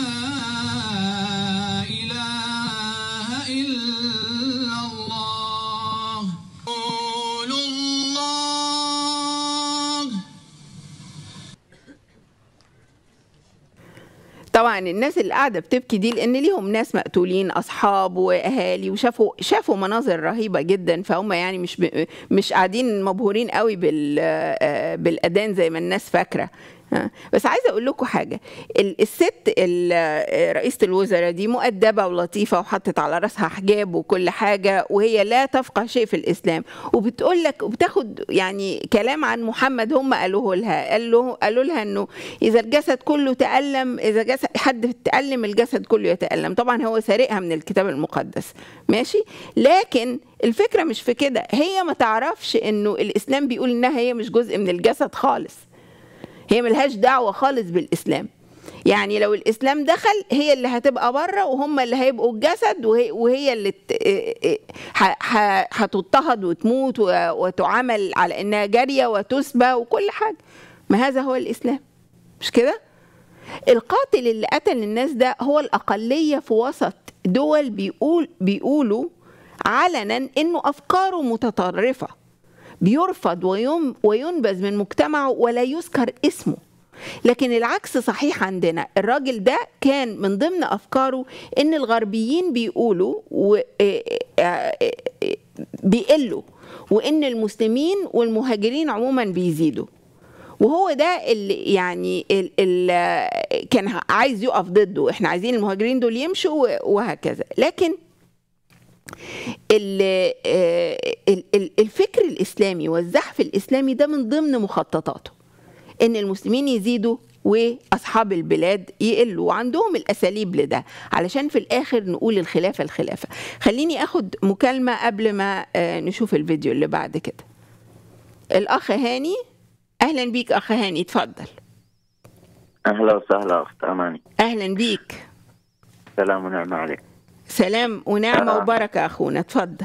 [SPEAKER 8] لا إله إلا الله قول الله
[SPEAKER 1] طبعا الناس اللي قاعده بتبكي دي لان ليهم ناس مقتولين اصحاب واهالي وشافوا شافوا مناظر رهيبه جدا فهم يعني مش ب... مش قاعدين مبهورين قوي بال آه، بالاذان زي ما الناس فاكره ها. بس عايزه اقول لكم حاجه ال- الست ال- آه، رئيسه الوزراء دي مؤدبه ولطيفه وحطت على راسها حجاب وكل حاجه وهي لا تفقه شيء في الاسلام وبتقول لك وبتاخد يعني كلام عن محمد هم قالوه لها قال له قالوا لها انه اذا الجسد كله تالم اذا جسد حد تالم الجسد كله يتالم طبعا هو سارقها من الكتاب المقدس ماشي لكن الفكره مش في كده هي ما تعرفش انه الاسلام بيقول انها هي مش جزء من الجسد خالص هي ملهاش دعوة خالص بالإسلام يعني لو الإسلام دخل هي اللي هتبقى بره وهم اللي هيبقوا الجسد وهي, وهي اللي ت- ح- ح- هتضطهد وتموت و- وتعامل على إنها جارية وتسبى وكل حاجة ما هذا هو الإسلام مش كده؟ القاتل اللي قتل الناس ده هو الأقلية في وسط دول بيقول بيقولوا علنا إنه أفكاره متطرفة بيرفض ويم وينبذ من مجتمعه ولا يذكر اسمه لكن العكس صحيح عندنا الراجل ده كان من ضمن افكاره ان الغربيين بيقولوا و... آه، آه، آه، بيقلوا وان المسلمين والمهاجرين عموما بيزيدوا وهو ده اللي يعني ال ال كان عايز يقف ضده احنا عايزين المهاجرين دول يمشوا وهكذا لكن ال- آه، ال- ال- الفكر الاسلامي والزحف الاسلامي ده من ضمن مخططاته ان المسلمين يزيدوا واصحاب البلاد يقلوا وعندهم الاساليب لده علشان في الاخر نقول الخلافه الخلافه خليني اخد مكالمه قبل ما آه، نشوف الفيديو اللي بعد كده الاخ هاني اهلا بيك اخ هاني اتفضل
[SPEAKER 9] اهلا وسهلا اخت اماني
[SPEAKER 1] اهلا بيك
[SPEAKER 9] سلام ونعمه عليك
[SPEAKER 1] سلام ونعمه
[SPEAKER 9] آه.
[SPEAKER 1] وبركه اخونا اتفضل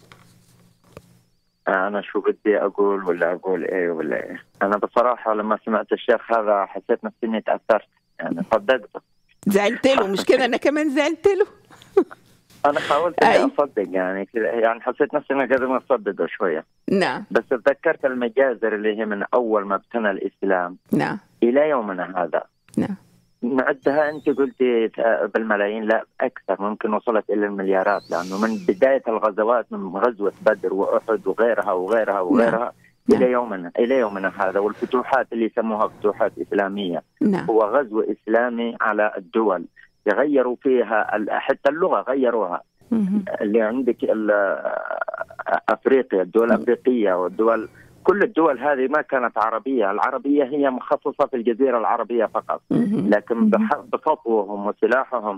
[SPEAKER 9] انا شو بدي اقول ولا اقول ايه ولا ايه انا بصراحه لما سمعت الشيخ هذا حسيت نفسي اني تاثرت يعني صدقته
[SPEAKER 1] زعلت له مش كده انا كمان زعلت له
[SPEAKER 9] انا حاولت
[SPEAKER 1] أي.
[SPEAKER 9] اني اصدق يعني كذا يعني حسيت نفسي اني قادر اصدقه شويه
[SPEAKER 1] نعم
[SPEAKER 9] بس تذكرت المجازر اللي هي من اول ما ابتنى الاسلام
[SPEAKER 1] نعم
[SPEAKER 9] الى يومنا هذا
[SPEAKER 1] نعم
[SPEAKER 9] نعدها انت قلتي بالملايين لا اكثر ممكن وصلت الى المليارات لانه من بدايه الغزوات من غزوه بدر واحد وغيرها وغيرها وغيرها
[SPEAKER 1] نعم.
[SPEAKER 9] الى يومنا الى يومنا هذا والفتوحات اللي يسموها فتوحات اسلاميه
[SPEAKER 1] نعم
[SPEAKER 9] هو غزو اسلامي على الدول يغيروا فيها ال- حتى اللغه غيروها
[SPEAKER 1] مهم.
[SPEAKER 9] اللي عندك ال- افريقيا الدول الافريقيه والدول كل الدول هذه ما كانت عربيه، العربيه هي مخصصه في الجزيره العربيه فقط،
[SPEAKER 1] مهم.
[SPEAKER 9] لكن بح- بسطوهم وسلاحهم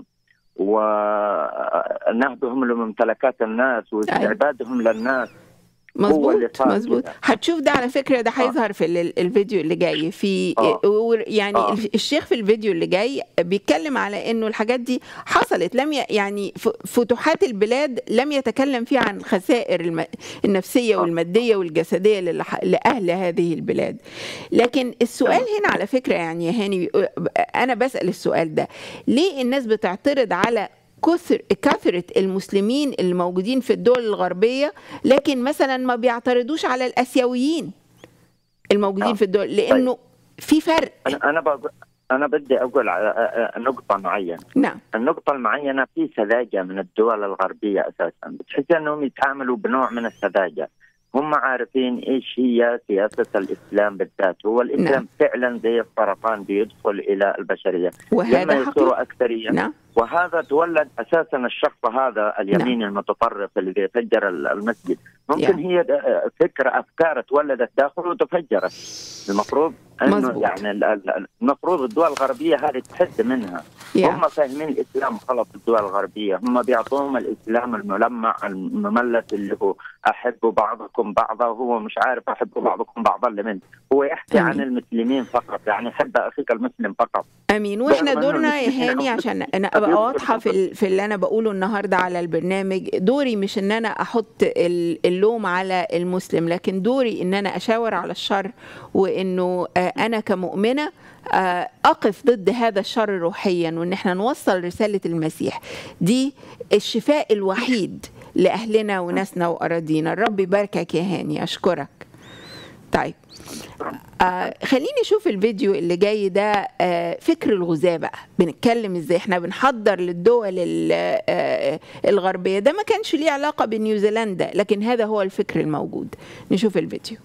[SPEAKER 9] ونهبهم لممتلكات الناس واستعبادهم للناس هو اللي
[SPEAKER 1] مظبوط
[SPEAKER 9] صار
[SPEAKER 1] مظبوط
[SPEAKER 9] كده.
[SPEAKER 1] هتشوف ده على فكره ده هيظهر في ال- الفيديو اللي جاي في
[SPEAKER 9] آه.
[SPEAKER 1] ور- يعني
[SPEAKER 9] آه.
[SPEAKER 1] الشيخ في الفيديو اللي جاي بيتكلم على انه الحاجات دي حصلت لم ي... يعني ف- فتوحات البلاد لم يتكلم فيها عن الخسائر الم... النفسيه
[SPEAKER 9] آه. والماديه
[SPEAKER 1] والماديه والجسديه للح... لاهل هذه البلاد لكن السؤال هنا على فكره يعني يا هاني انا بسال السؤال ده ليه الناس بتعترض على كثر كثرة المسلمين اللي موجودين في الدول الغربية لكن مثلا ما بيعترضوش على الآسيويين الموجودين
[SPEAKER 9] آه.
[SPEAKER 1] في الدول لأنه في فرق
[SPEAKER 9] انا انا بقول انا بدي اقول على أ- أ- نقطه معينه
[SPEAKER 1] نعم
[SPEAKER 9] النقطة المعينة في سذاجة من الدول الغربية أساسا بتحس أنهم يتعاملوا بنوع من السذاجة هم عارفين إيش هي سياسة الإسلام بالذات هو الإسلام
[SPEAKER 1] نعم.
[SPEAKER 9] فعلا زي السرطان بيدخل إلى البشرية
[SPEAKER 1] وهذا
[SPEAKER 9] لما يصيروا
[SPEAKER 1] حقيقي
[SPEAKER 9] أكثرية
[SPEAKER 1] نعم
[SPEAKER 9] وهذا تولد اساسا الشخص هذا اليميني المتطرف اللي بيفجر ال- المسجد ممكن
[SPEAKER 1] Yeah.
[SPEAKER 9] هي د- فكره افكار تولدت داخله وتفجرت المفروض انه
[SPEAKER 1] مظبوط.
[SPEAKER 9] يعني ال- ال- المفروض الدول الغربيه هذه تحد منها
[SPEAKER 1] يا.
[SPEAKER 9] هم فاهمين الاسلام غلط الدول الغربيه هم بيعطوهم الاسلام الملمع المملس اللي هو احبوا بعضكم بعضا وهو مش عارف احبوا بعضكم بعضا لمن هو يحكي
[SPEAKER 1] أمين.
[SPEAKER 9] عن المسلمين فقط يعني حب اخيك المسلم فقط
[SPEAKER 1] امين واحنا
[SPEAKER 9] رغم إنه
[SPEAKER 1] دورنا يا
[SPEAKER 9] المسلمين
[SPEAKER 1] هاني
[SPEAKER 9] أو
[SPEAKER 1] عشان
[SPEAKER 9] مسلمين
[SPEAKER 1] انا ابقى
[SPEAKER 9] أبيض
[SPEAKER 1] واضحه في ال- في اللي انا بقوله النهارده على البرنامج دوري مش ان انا احط ال- اللوم على المسلم لكن دوري ان انا اشاور على الشر وانه آه، انا كمؤمنه آه، اقف ضد هذا الشر روحيا وان احنا نوصل رساله المسيح دي الشفاء الوحيد لاهلنا وناسنا واراضينا الرب يباركك يا هاني اشكرك طيب آه خليني اشوف الفيديو اللي جاي ده آه فكر الغزاة بقى بنتكلم ازاي احنا بنحضر للدول ال- آه الغربية ده ما كانش ليه علاقة بنيوزيلندا لكن هذا هو الفكر الموجود نشوف الفيديو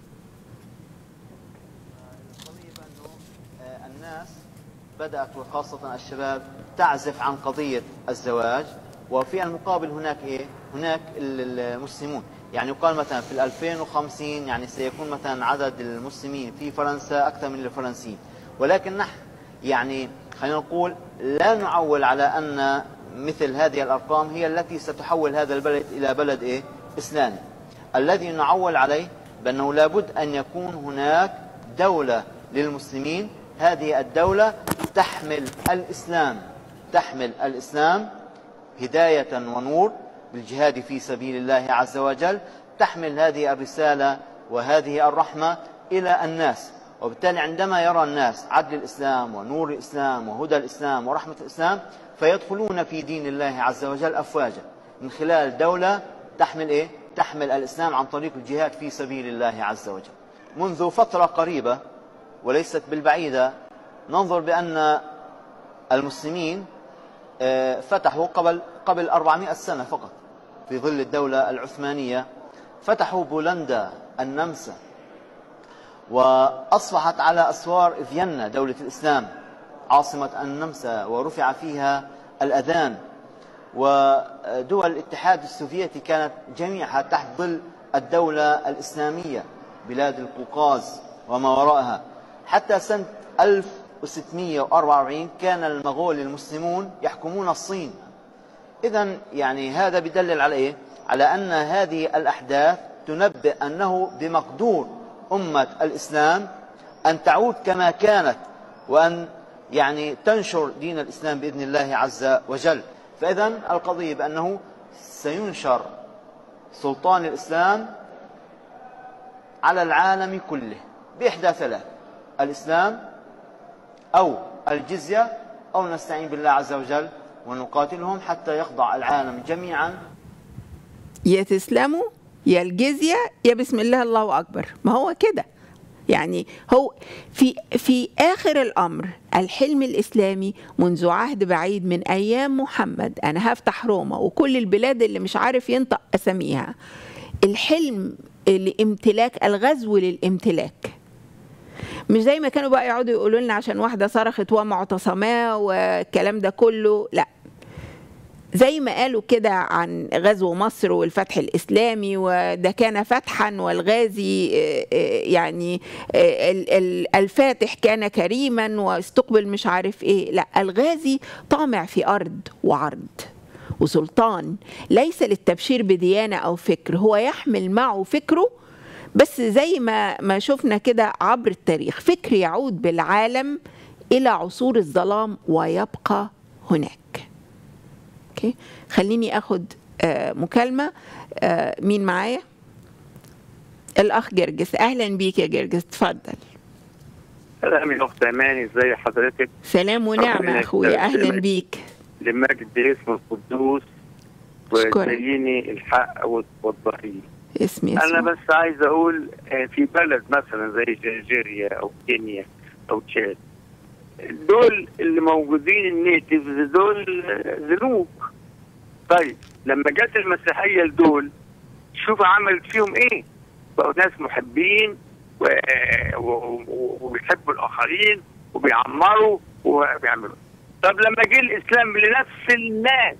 [SPEAKER 10] الناس بدأت وخاصة الشباب تعزف عن قضية الزواج وفي المقابل هناك إيه؟ هناك ال- المسلمون يعني يقال مثلا في ال 2050 يعني سيكون مثلا عدد المسلمين في فرنسا أكثر من الفرنسيين ولكن نحن يعني خلينا نقول لا نعول على أن مثل هذه الأرقام هي التي ستحول هذا البلد إلى بلد إيه؟ إسلامي الذي نعول عليه بأنه لابد أن يكون هناك دولة للمسلمين هذه الدولة تحمل الإسلام تحمل الإسلام هداية ونور بالجهاد في سبيل الله عز وجل تحمل هذه الرسالة وهذه الرحمة إلى الناس وبالتالي عندما يرى الناس عدل الإسلام ونور الإسلام وهدى الإسلام ورحمة الإسلام فيدخلون في دين الله عز وجل أفواجا من خلال دولة تحمل إيه؟ تحمل الإسلام عن طريق الجهاد في سبيل الله عز وجل منذ فترة قريبة وليست بالبعيدة ننظر بأن المسلمين آه، فتحوا قبل قبل 400 سنة فقط في ظل الدولة العثمانية فتحوا بولندا النمسا وأصبحت على أسوار فيينا دولة الإسلام عاصمة النمسا ورفع فيها الأذان ودول الاتحاد السوفيتي كانت جميعها تحت ظل الدولة الإسلامية بلاد القوقاز وما وراءها حتى سنة 1644 كان المغول المسلمون يحكمون الصين إذا يعني هذا بدلل على إيه؟ على أن هذه الأحداث تنبئ أنه بمقدور أمة الإسلام أن تعود كما كانت وأن يعني تنشر دين الإسلام بإذن الله عز وجل فإذا القضية بأنه سينشر سلطان الإسلام على العالم كله بإحدى ثلاث الإسلام أو الجزية أو نستعين بالله عز وجل ونقاتلهم حتى يخضع العالم جميعا
[SPEAKER 1] يا تسلموا يا الجزية يا بسم الله الله أكبر ما هو كده يعني هو في في آخر الأمر الحلم الإسلامي منذ عهد بعيد من أيام محمد أنا هفتح روما وكل البلاد اللي مش عارف ينطق أساميها الحلم لامتلاك الغزو للامتلاك مش زي ما كانوا بقى يقعدوا يقولوا لنا عشان واحدة صرخت ومعتصماه والكلام ده كله لا زي ما قالوا كده عن غزو مصر والفتح الإسلامي وده كان فتحا والغازي آه، آه، يعني آه، ال- ال- الفاتح كان كريما واستقبل مش عارف ايه لا الغازي طامع في أرض وعرض وسلطان ليس للتبشير بديانة أو فكر هو يحمل معه فكره بس زي ما ما شفنا كده عبر التاريخ فكر يعود بالعالم إلى عصور الظلام ويبقى هناك اوكي خليني اخد آه، مكالمه آه، مين معايا الاخ جرجس اهلا بيك يا جرجس اتفضل
[SPEAKER 11] سلام يا اخت اماني ازي حضرتك
[SPEAKER 1] سلام ونعمه
[SPEAKER 11] ربنا
[SPEAKER 1] اخويا اهلا
[SPEAKER 11] يسلمك.
[SPEAKER 1] بيك
[SPEAKER 11] لمجد اسم القدوس
[SPEAKER 1] أشكرك.
[SPEAKER 11] وتبيني الحق وتوضحيه
[SPEAKER 1] اسم
[SPEAKER 11] انا
[SPEAKER 1] يسوع
[SPEAKER 11] بس عايز اقول آه، في بلد مثلا زي نيجيريا او كينيا او تشاد دول اللي موجودين النيتيفز دول آه، ذنوب طيب لما جت المسيحيه لدول شوف عملت فيهم ايه بقوا ناس محبين و... و... و... وبيحبوا الاخرين وبيعمروا وبيعملوا طب لما جه الاسلام لنفس الناس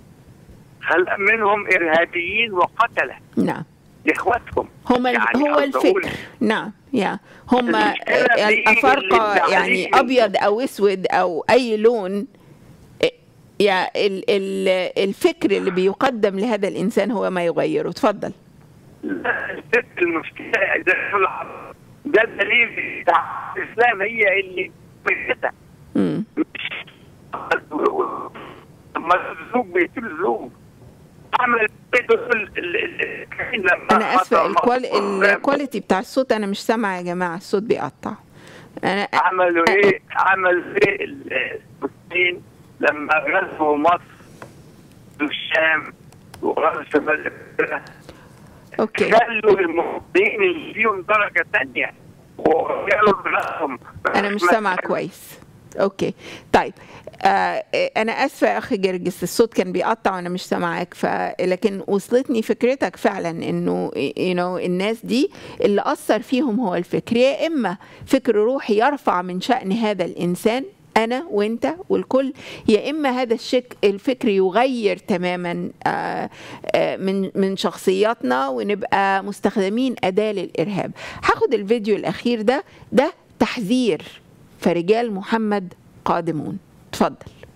[SPEAKER 11] خلق منهم ارهابيين وقتله
[SPEAKER 1] نعم
[SPEAKER 11] لاخواتهم
[SPEAKER 1] هم ال-
[SPEAKER 11] يعني
[SPEAKER 1] هو
[SPEAKER 11] قصدي أقول
[SPEAKER 1] الفكر نعم يا هم
[SPEAKER 11] المشكلة في
[SPEAKER 1] الافارقه
[SPEAKER 11] اللي
[SPEAKER 1] يعني
[SPEAKER 11] عليهم.
[SPEAKER 1] ابيض او اسود او اي لون يا ال ال الفكر اللي بيقدم لهذا الانسان هو ما يغيره اتفضل
[SPEAKER 11] لا، الست المشكله زي ما بيقولوا ده الدليل بتاع الاسلام هي اللي كده
[SPEAKER 1] مم.
[SPEAKER 11] لما الزوج بيتم الزوج عمل بيته ال- ال- ال- لما
[SPEAKER 1] انا اسفه
[SPEAKER 11] حصل
[SPEAKER 1] الكوال...
[SPEAKER 11] موقف
[SPEAKER 1] الكواليتي بتاع الصوت انا مش سامعه يا جماعه الصوت بيقطع انا
[SPEAKER 11] عملوا ايه عملوا ايه المسلمين لما غزوا مصر والشام وغزوا شمال افريقيا
[SPEAKER 1] اوكي
[SPEAKER 11] خلوا المصريين اللي فيهم درجه ثانيه وقالوا بنفسهم
[SPEAKER 1] انا مش سامعه كويس اوكي طيب آه انا اسفه يا اخي جرجس الصوت كان بيقطع وانا مش سامعاك ف لكن وصلتني فكرتك فعلا انه you know الناس دي اللي اثر فيهم هو الفكر يا اما فكر روحي يرفع من شان هذا الانسان انا وانت والكل يا اما هذا الشك الفكر يغير تماما آه، آه، من من شخصياتنا ونبقى مستخدمين اداه للارهاب هاخد الفيديو الاخير ده ده تحذير فرجال محمد قادمون اتفضل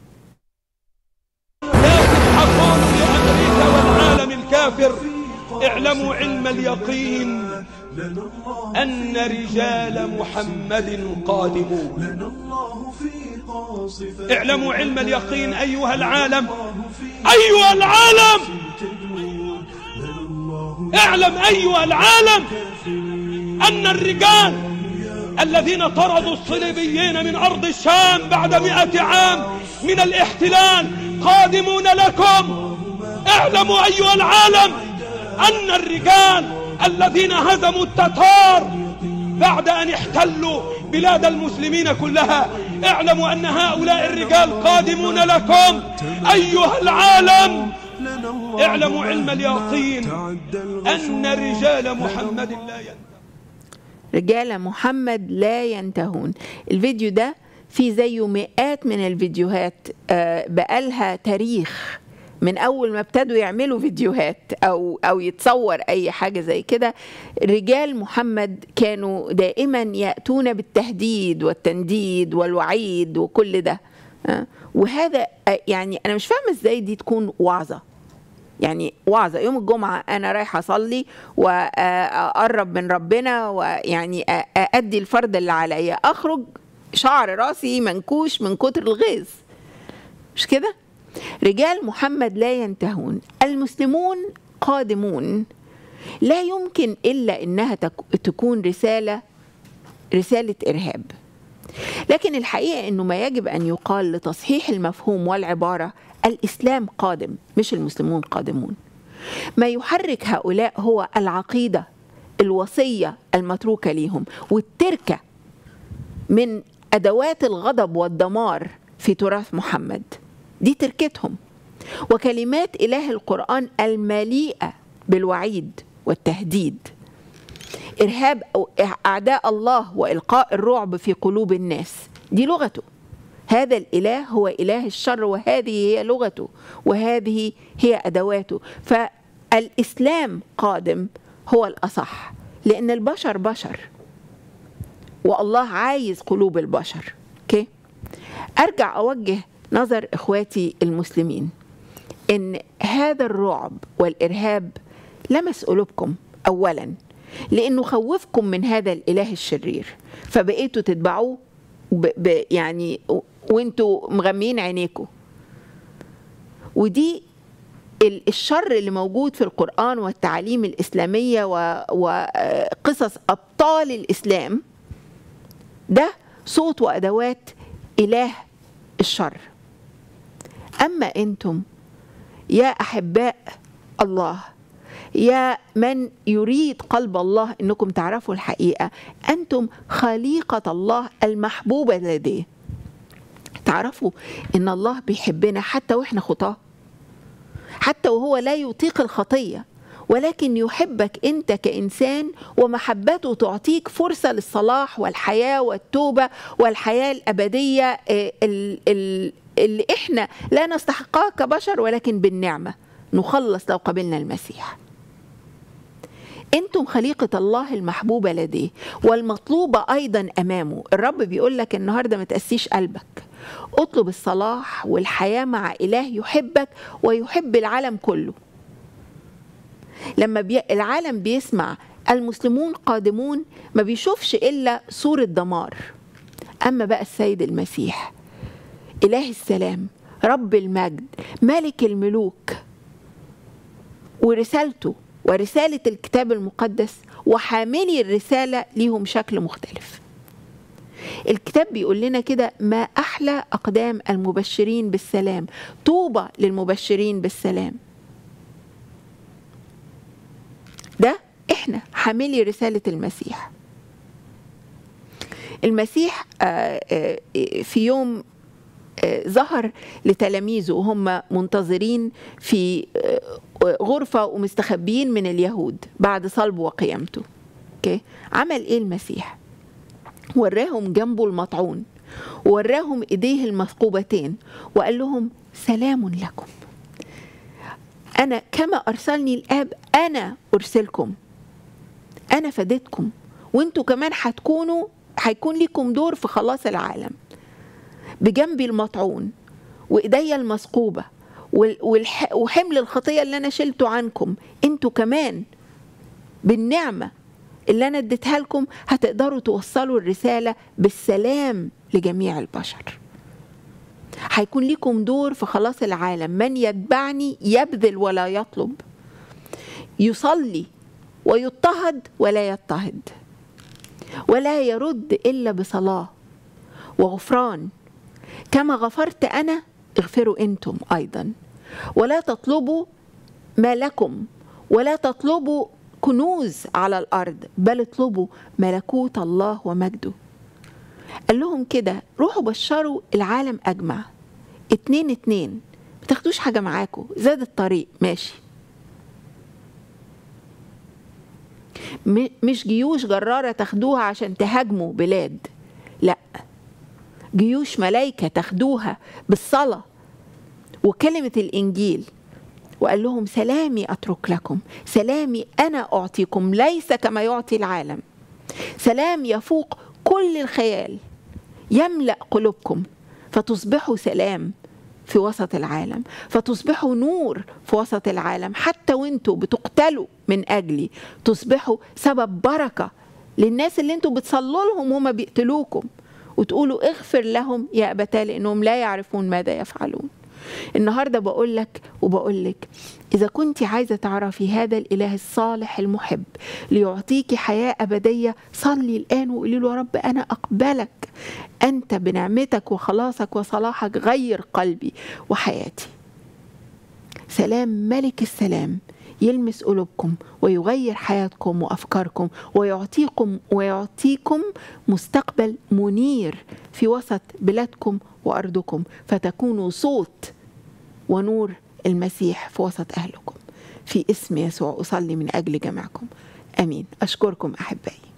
[SPEAKER 12] حقون لأمريكا والعالم الكافر اعلموا علم اليقين أن رجال محمد قادمون اعلموا علم اليقين أيها العالم أيها العالم اعلم أيها العالم أن الرجال الذين طردوا الصليبيين من أرض الشام بعد مئة عام من الاحتلال قادمون لكم اعلموا أيها العالم أن الرجال الذين هزموا التتار بعد أن احتلوا بلاد المسلمين كلها اعلموا أن هؤلاء الرجال قادمون لكم أيها العالم اعلموا علم اليقين أن رجال محمد لا ينتهون
[SPEAKER 1] رجال محمد لا ينتهون الفيديو ده في زيه مئات من الفيديوهات آه، بقالها تاريخ من اول ما ابتدوا يعملوا فيديوهات او او يتصور اي حاجه زي كده رجال محمد كانوا دائما ياتون بالتهديد والتنديد والوعيد وكل ده آه، وهذا آه، يعني انا مش فاهمه ازاي دي تكون وعظه يعني وعظة يوم الجمعة أنا رايحة أصلي وأقرب من ربنا ويعني أأدي الفرض اللي عليا أخرج شعر راسي منكوش من كتر الغيظ مش كده؟ رجال محمد لا ينتهون المسلمون قادمون لا يمكن إلا إنها تك- تكون رسالة رسالة إرهاب لكن الحقيقة أنه ما يجب أن يقال لتصحيح المفهوم والعبارة الإسلام قادم مش المسلمون قادمون ما يحرك هؤلاء هو العقيدة الوصية المتروكة ليهم والتركة من أدوات الغضب والدمار في تراث محمد دي تركتهم وكلمات إله القرآن المليئة بالوعيد والتهديد إرهاب أو أعداء الله وإلقاء الرعب في قلوب الناس دي لغته هذا الإله هو إله الشر وهذه هي لغته وهذه هي أدواته فالإسلام قادم هو الأصح لأن البشر بشر والله عايز قلوب البشر اوكي ارجع اوجه نظر اخواتي المسلمين ان هذا الرعب والارهاب لمس قلوبكم اولا لانه خوفكم من هذا الاله الشرير فبقيتوا تتبعوه ب ب يعني و- وانتوا مغميين عينيكم ودي ال- الشر اللي موجود في القرآن والتعاليم الإسلامية و- وقصص أبطال الإسلام ده صوت وأدوات إله الشر أما أنتم يا أحباء الله يا من يريد قلب الله أنكم تعرفوا الحقيقة أنتم خليقة الله المحبوبة لديه تعرفوا أن الله بيحبنا حتى وإحنا خطاه حتى وهو لا يطيق الخطيه ولكن يحبك انت كانسان ومحبته تعطيك فرصه للصلاح والحياه والتوبه والحياه الابديه آه، ال- ال- اللي احنا لا نستحقها كبشر ولكن بالنعمه نخلص لو قبلنا المسيح انتم خليقة الله المحبوبة لديه والمطلوبة ايضا امامه الرب بيقول لك النهاردة ما تقسيش قلبك اطلب الصلاح والحياة مع إله يحبك ويحب العالم كله لما بي... العالم بيسمع المسلمون قادمون ما بيشوفش إلا صورة دمار أما بقى السيد المسيح إله السلام رب المجد ملك الملوك ورسالته ورسالة الكتاب المقدس وحاملي الرسالة ليهم شكل مختلف الكتاب بيقول لنا كده ما أحلى أقدام المبشرين بالسلام طوبى للمبشرين بالسلام ده احنا حاملي رسالة المسيح المسيح آه، آه، في يوم آه، ظهر لتلاميذه وهم منتظرين في آه، غرفة ومستخبيين من اليهود بعد صلبه وقيامته اوكي عمل ايه المسيح وراهم جنبه المطعون وراهم ايديه المثقوبتين وقال لهم سلام لكم انا كما ارسلني الاب انا ارسلكم انا فديتكم وانتوا كمان هتكونوا هيكون ليكم دور في خلاص العالم بجنبي المطعون وايديا المثقوبه وال- والح- وحمل الخطيه اللي انا شلته عنكم انتوا كمان بالنعمه اللي انا اديتها لكم هتقدروا توصلوا الرساله بالسلام لجميع البشر هيكون ليكم دور في خلاص العالم من يتبعني يبذل ولا يطلب يصلي ويضطهد ولا يضطهد ولا يرد الا بصلاه وغفران كما غفرت انا اغفروا انتم ايضا ولا تطلبوا ما لكم ولا تطلبوا كنوز على الارض بل اطلبوا ملكوت الله ومجده قال لهم كده روحوا بشروا العالم اجمع اتنين اتنين ما تاخدوش حاجه معاكم زاد الطريق ماشي م- مش جيوش جرارة تاخدوها عشان تهاجموا بلاد لا جيوش ملايكة تاخدوها بالصلاة وكلمة الإنجيل وقال لهم سلامي أترك لكم سلامي أنا أعطيكم ليس كما يعطي العالم سلام يفوق كل الخيال يملأ قلوبكم فتصبحوا سلام في وسط العالم فتصبحوا نور في وسط العالم حتى وانتوا بتقتلوا من اجلي تصبحوا سبب بركه للناس اللي انتوا بتصلوا لهم وهم بيقتلوكم وتقولوا اغفر لهم يا ابتاه لانهم لا يعرفون ماذا يفعلون النهارده بقول لك وبقول لك اذا كنت عايزه تعرفي هذا الاله الصالح المحب ليعطيك حياه ابديه صلي الان وقولي له يا رب انا اقبلك انت بنعمتك وخلاصك وصلاحك غير قلبي وحياتي سلام ملك السلام يلمس قلوبكم ويغير حياتكم وافكاركم ويعطيكم ويعطيكم مستقبل منير في وسط بلادكم وارضكم فتكونوا صوت ونور المسيح في وسط اهلكم في اسم يسوع اصلي من اجل جميعكم امين اشكركم احبائي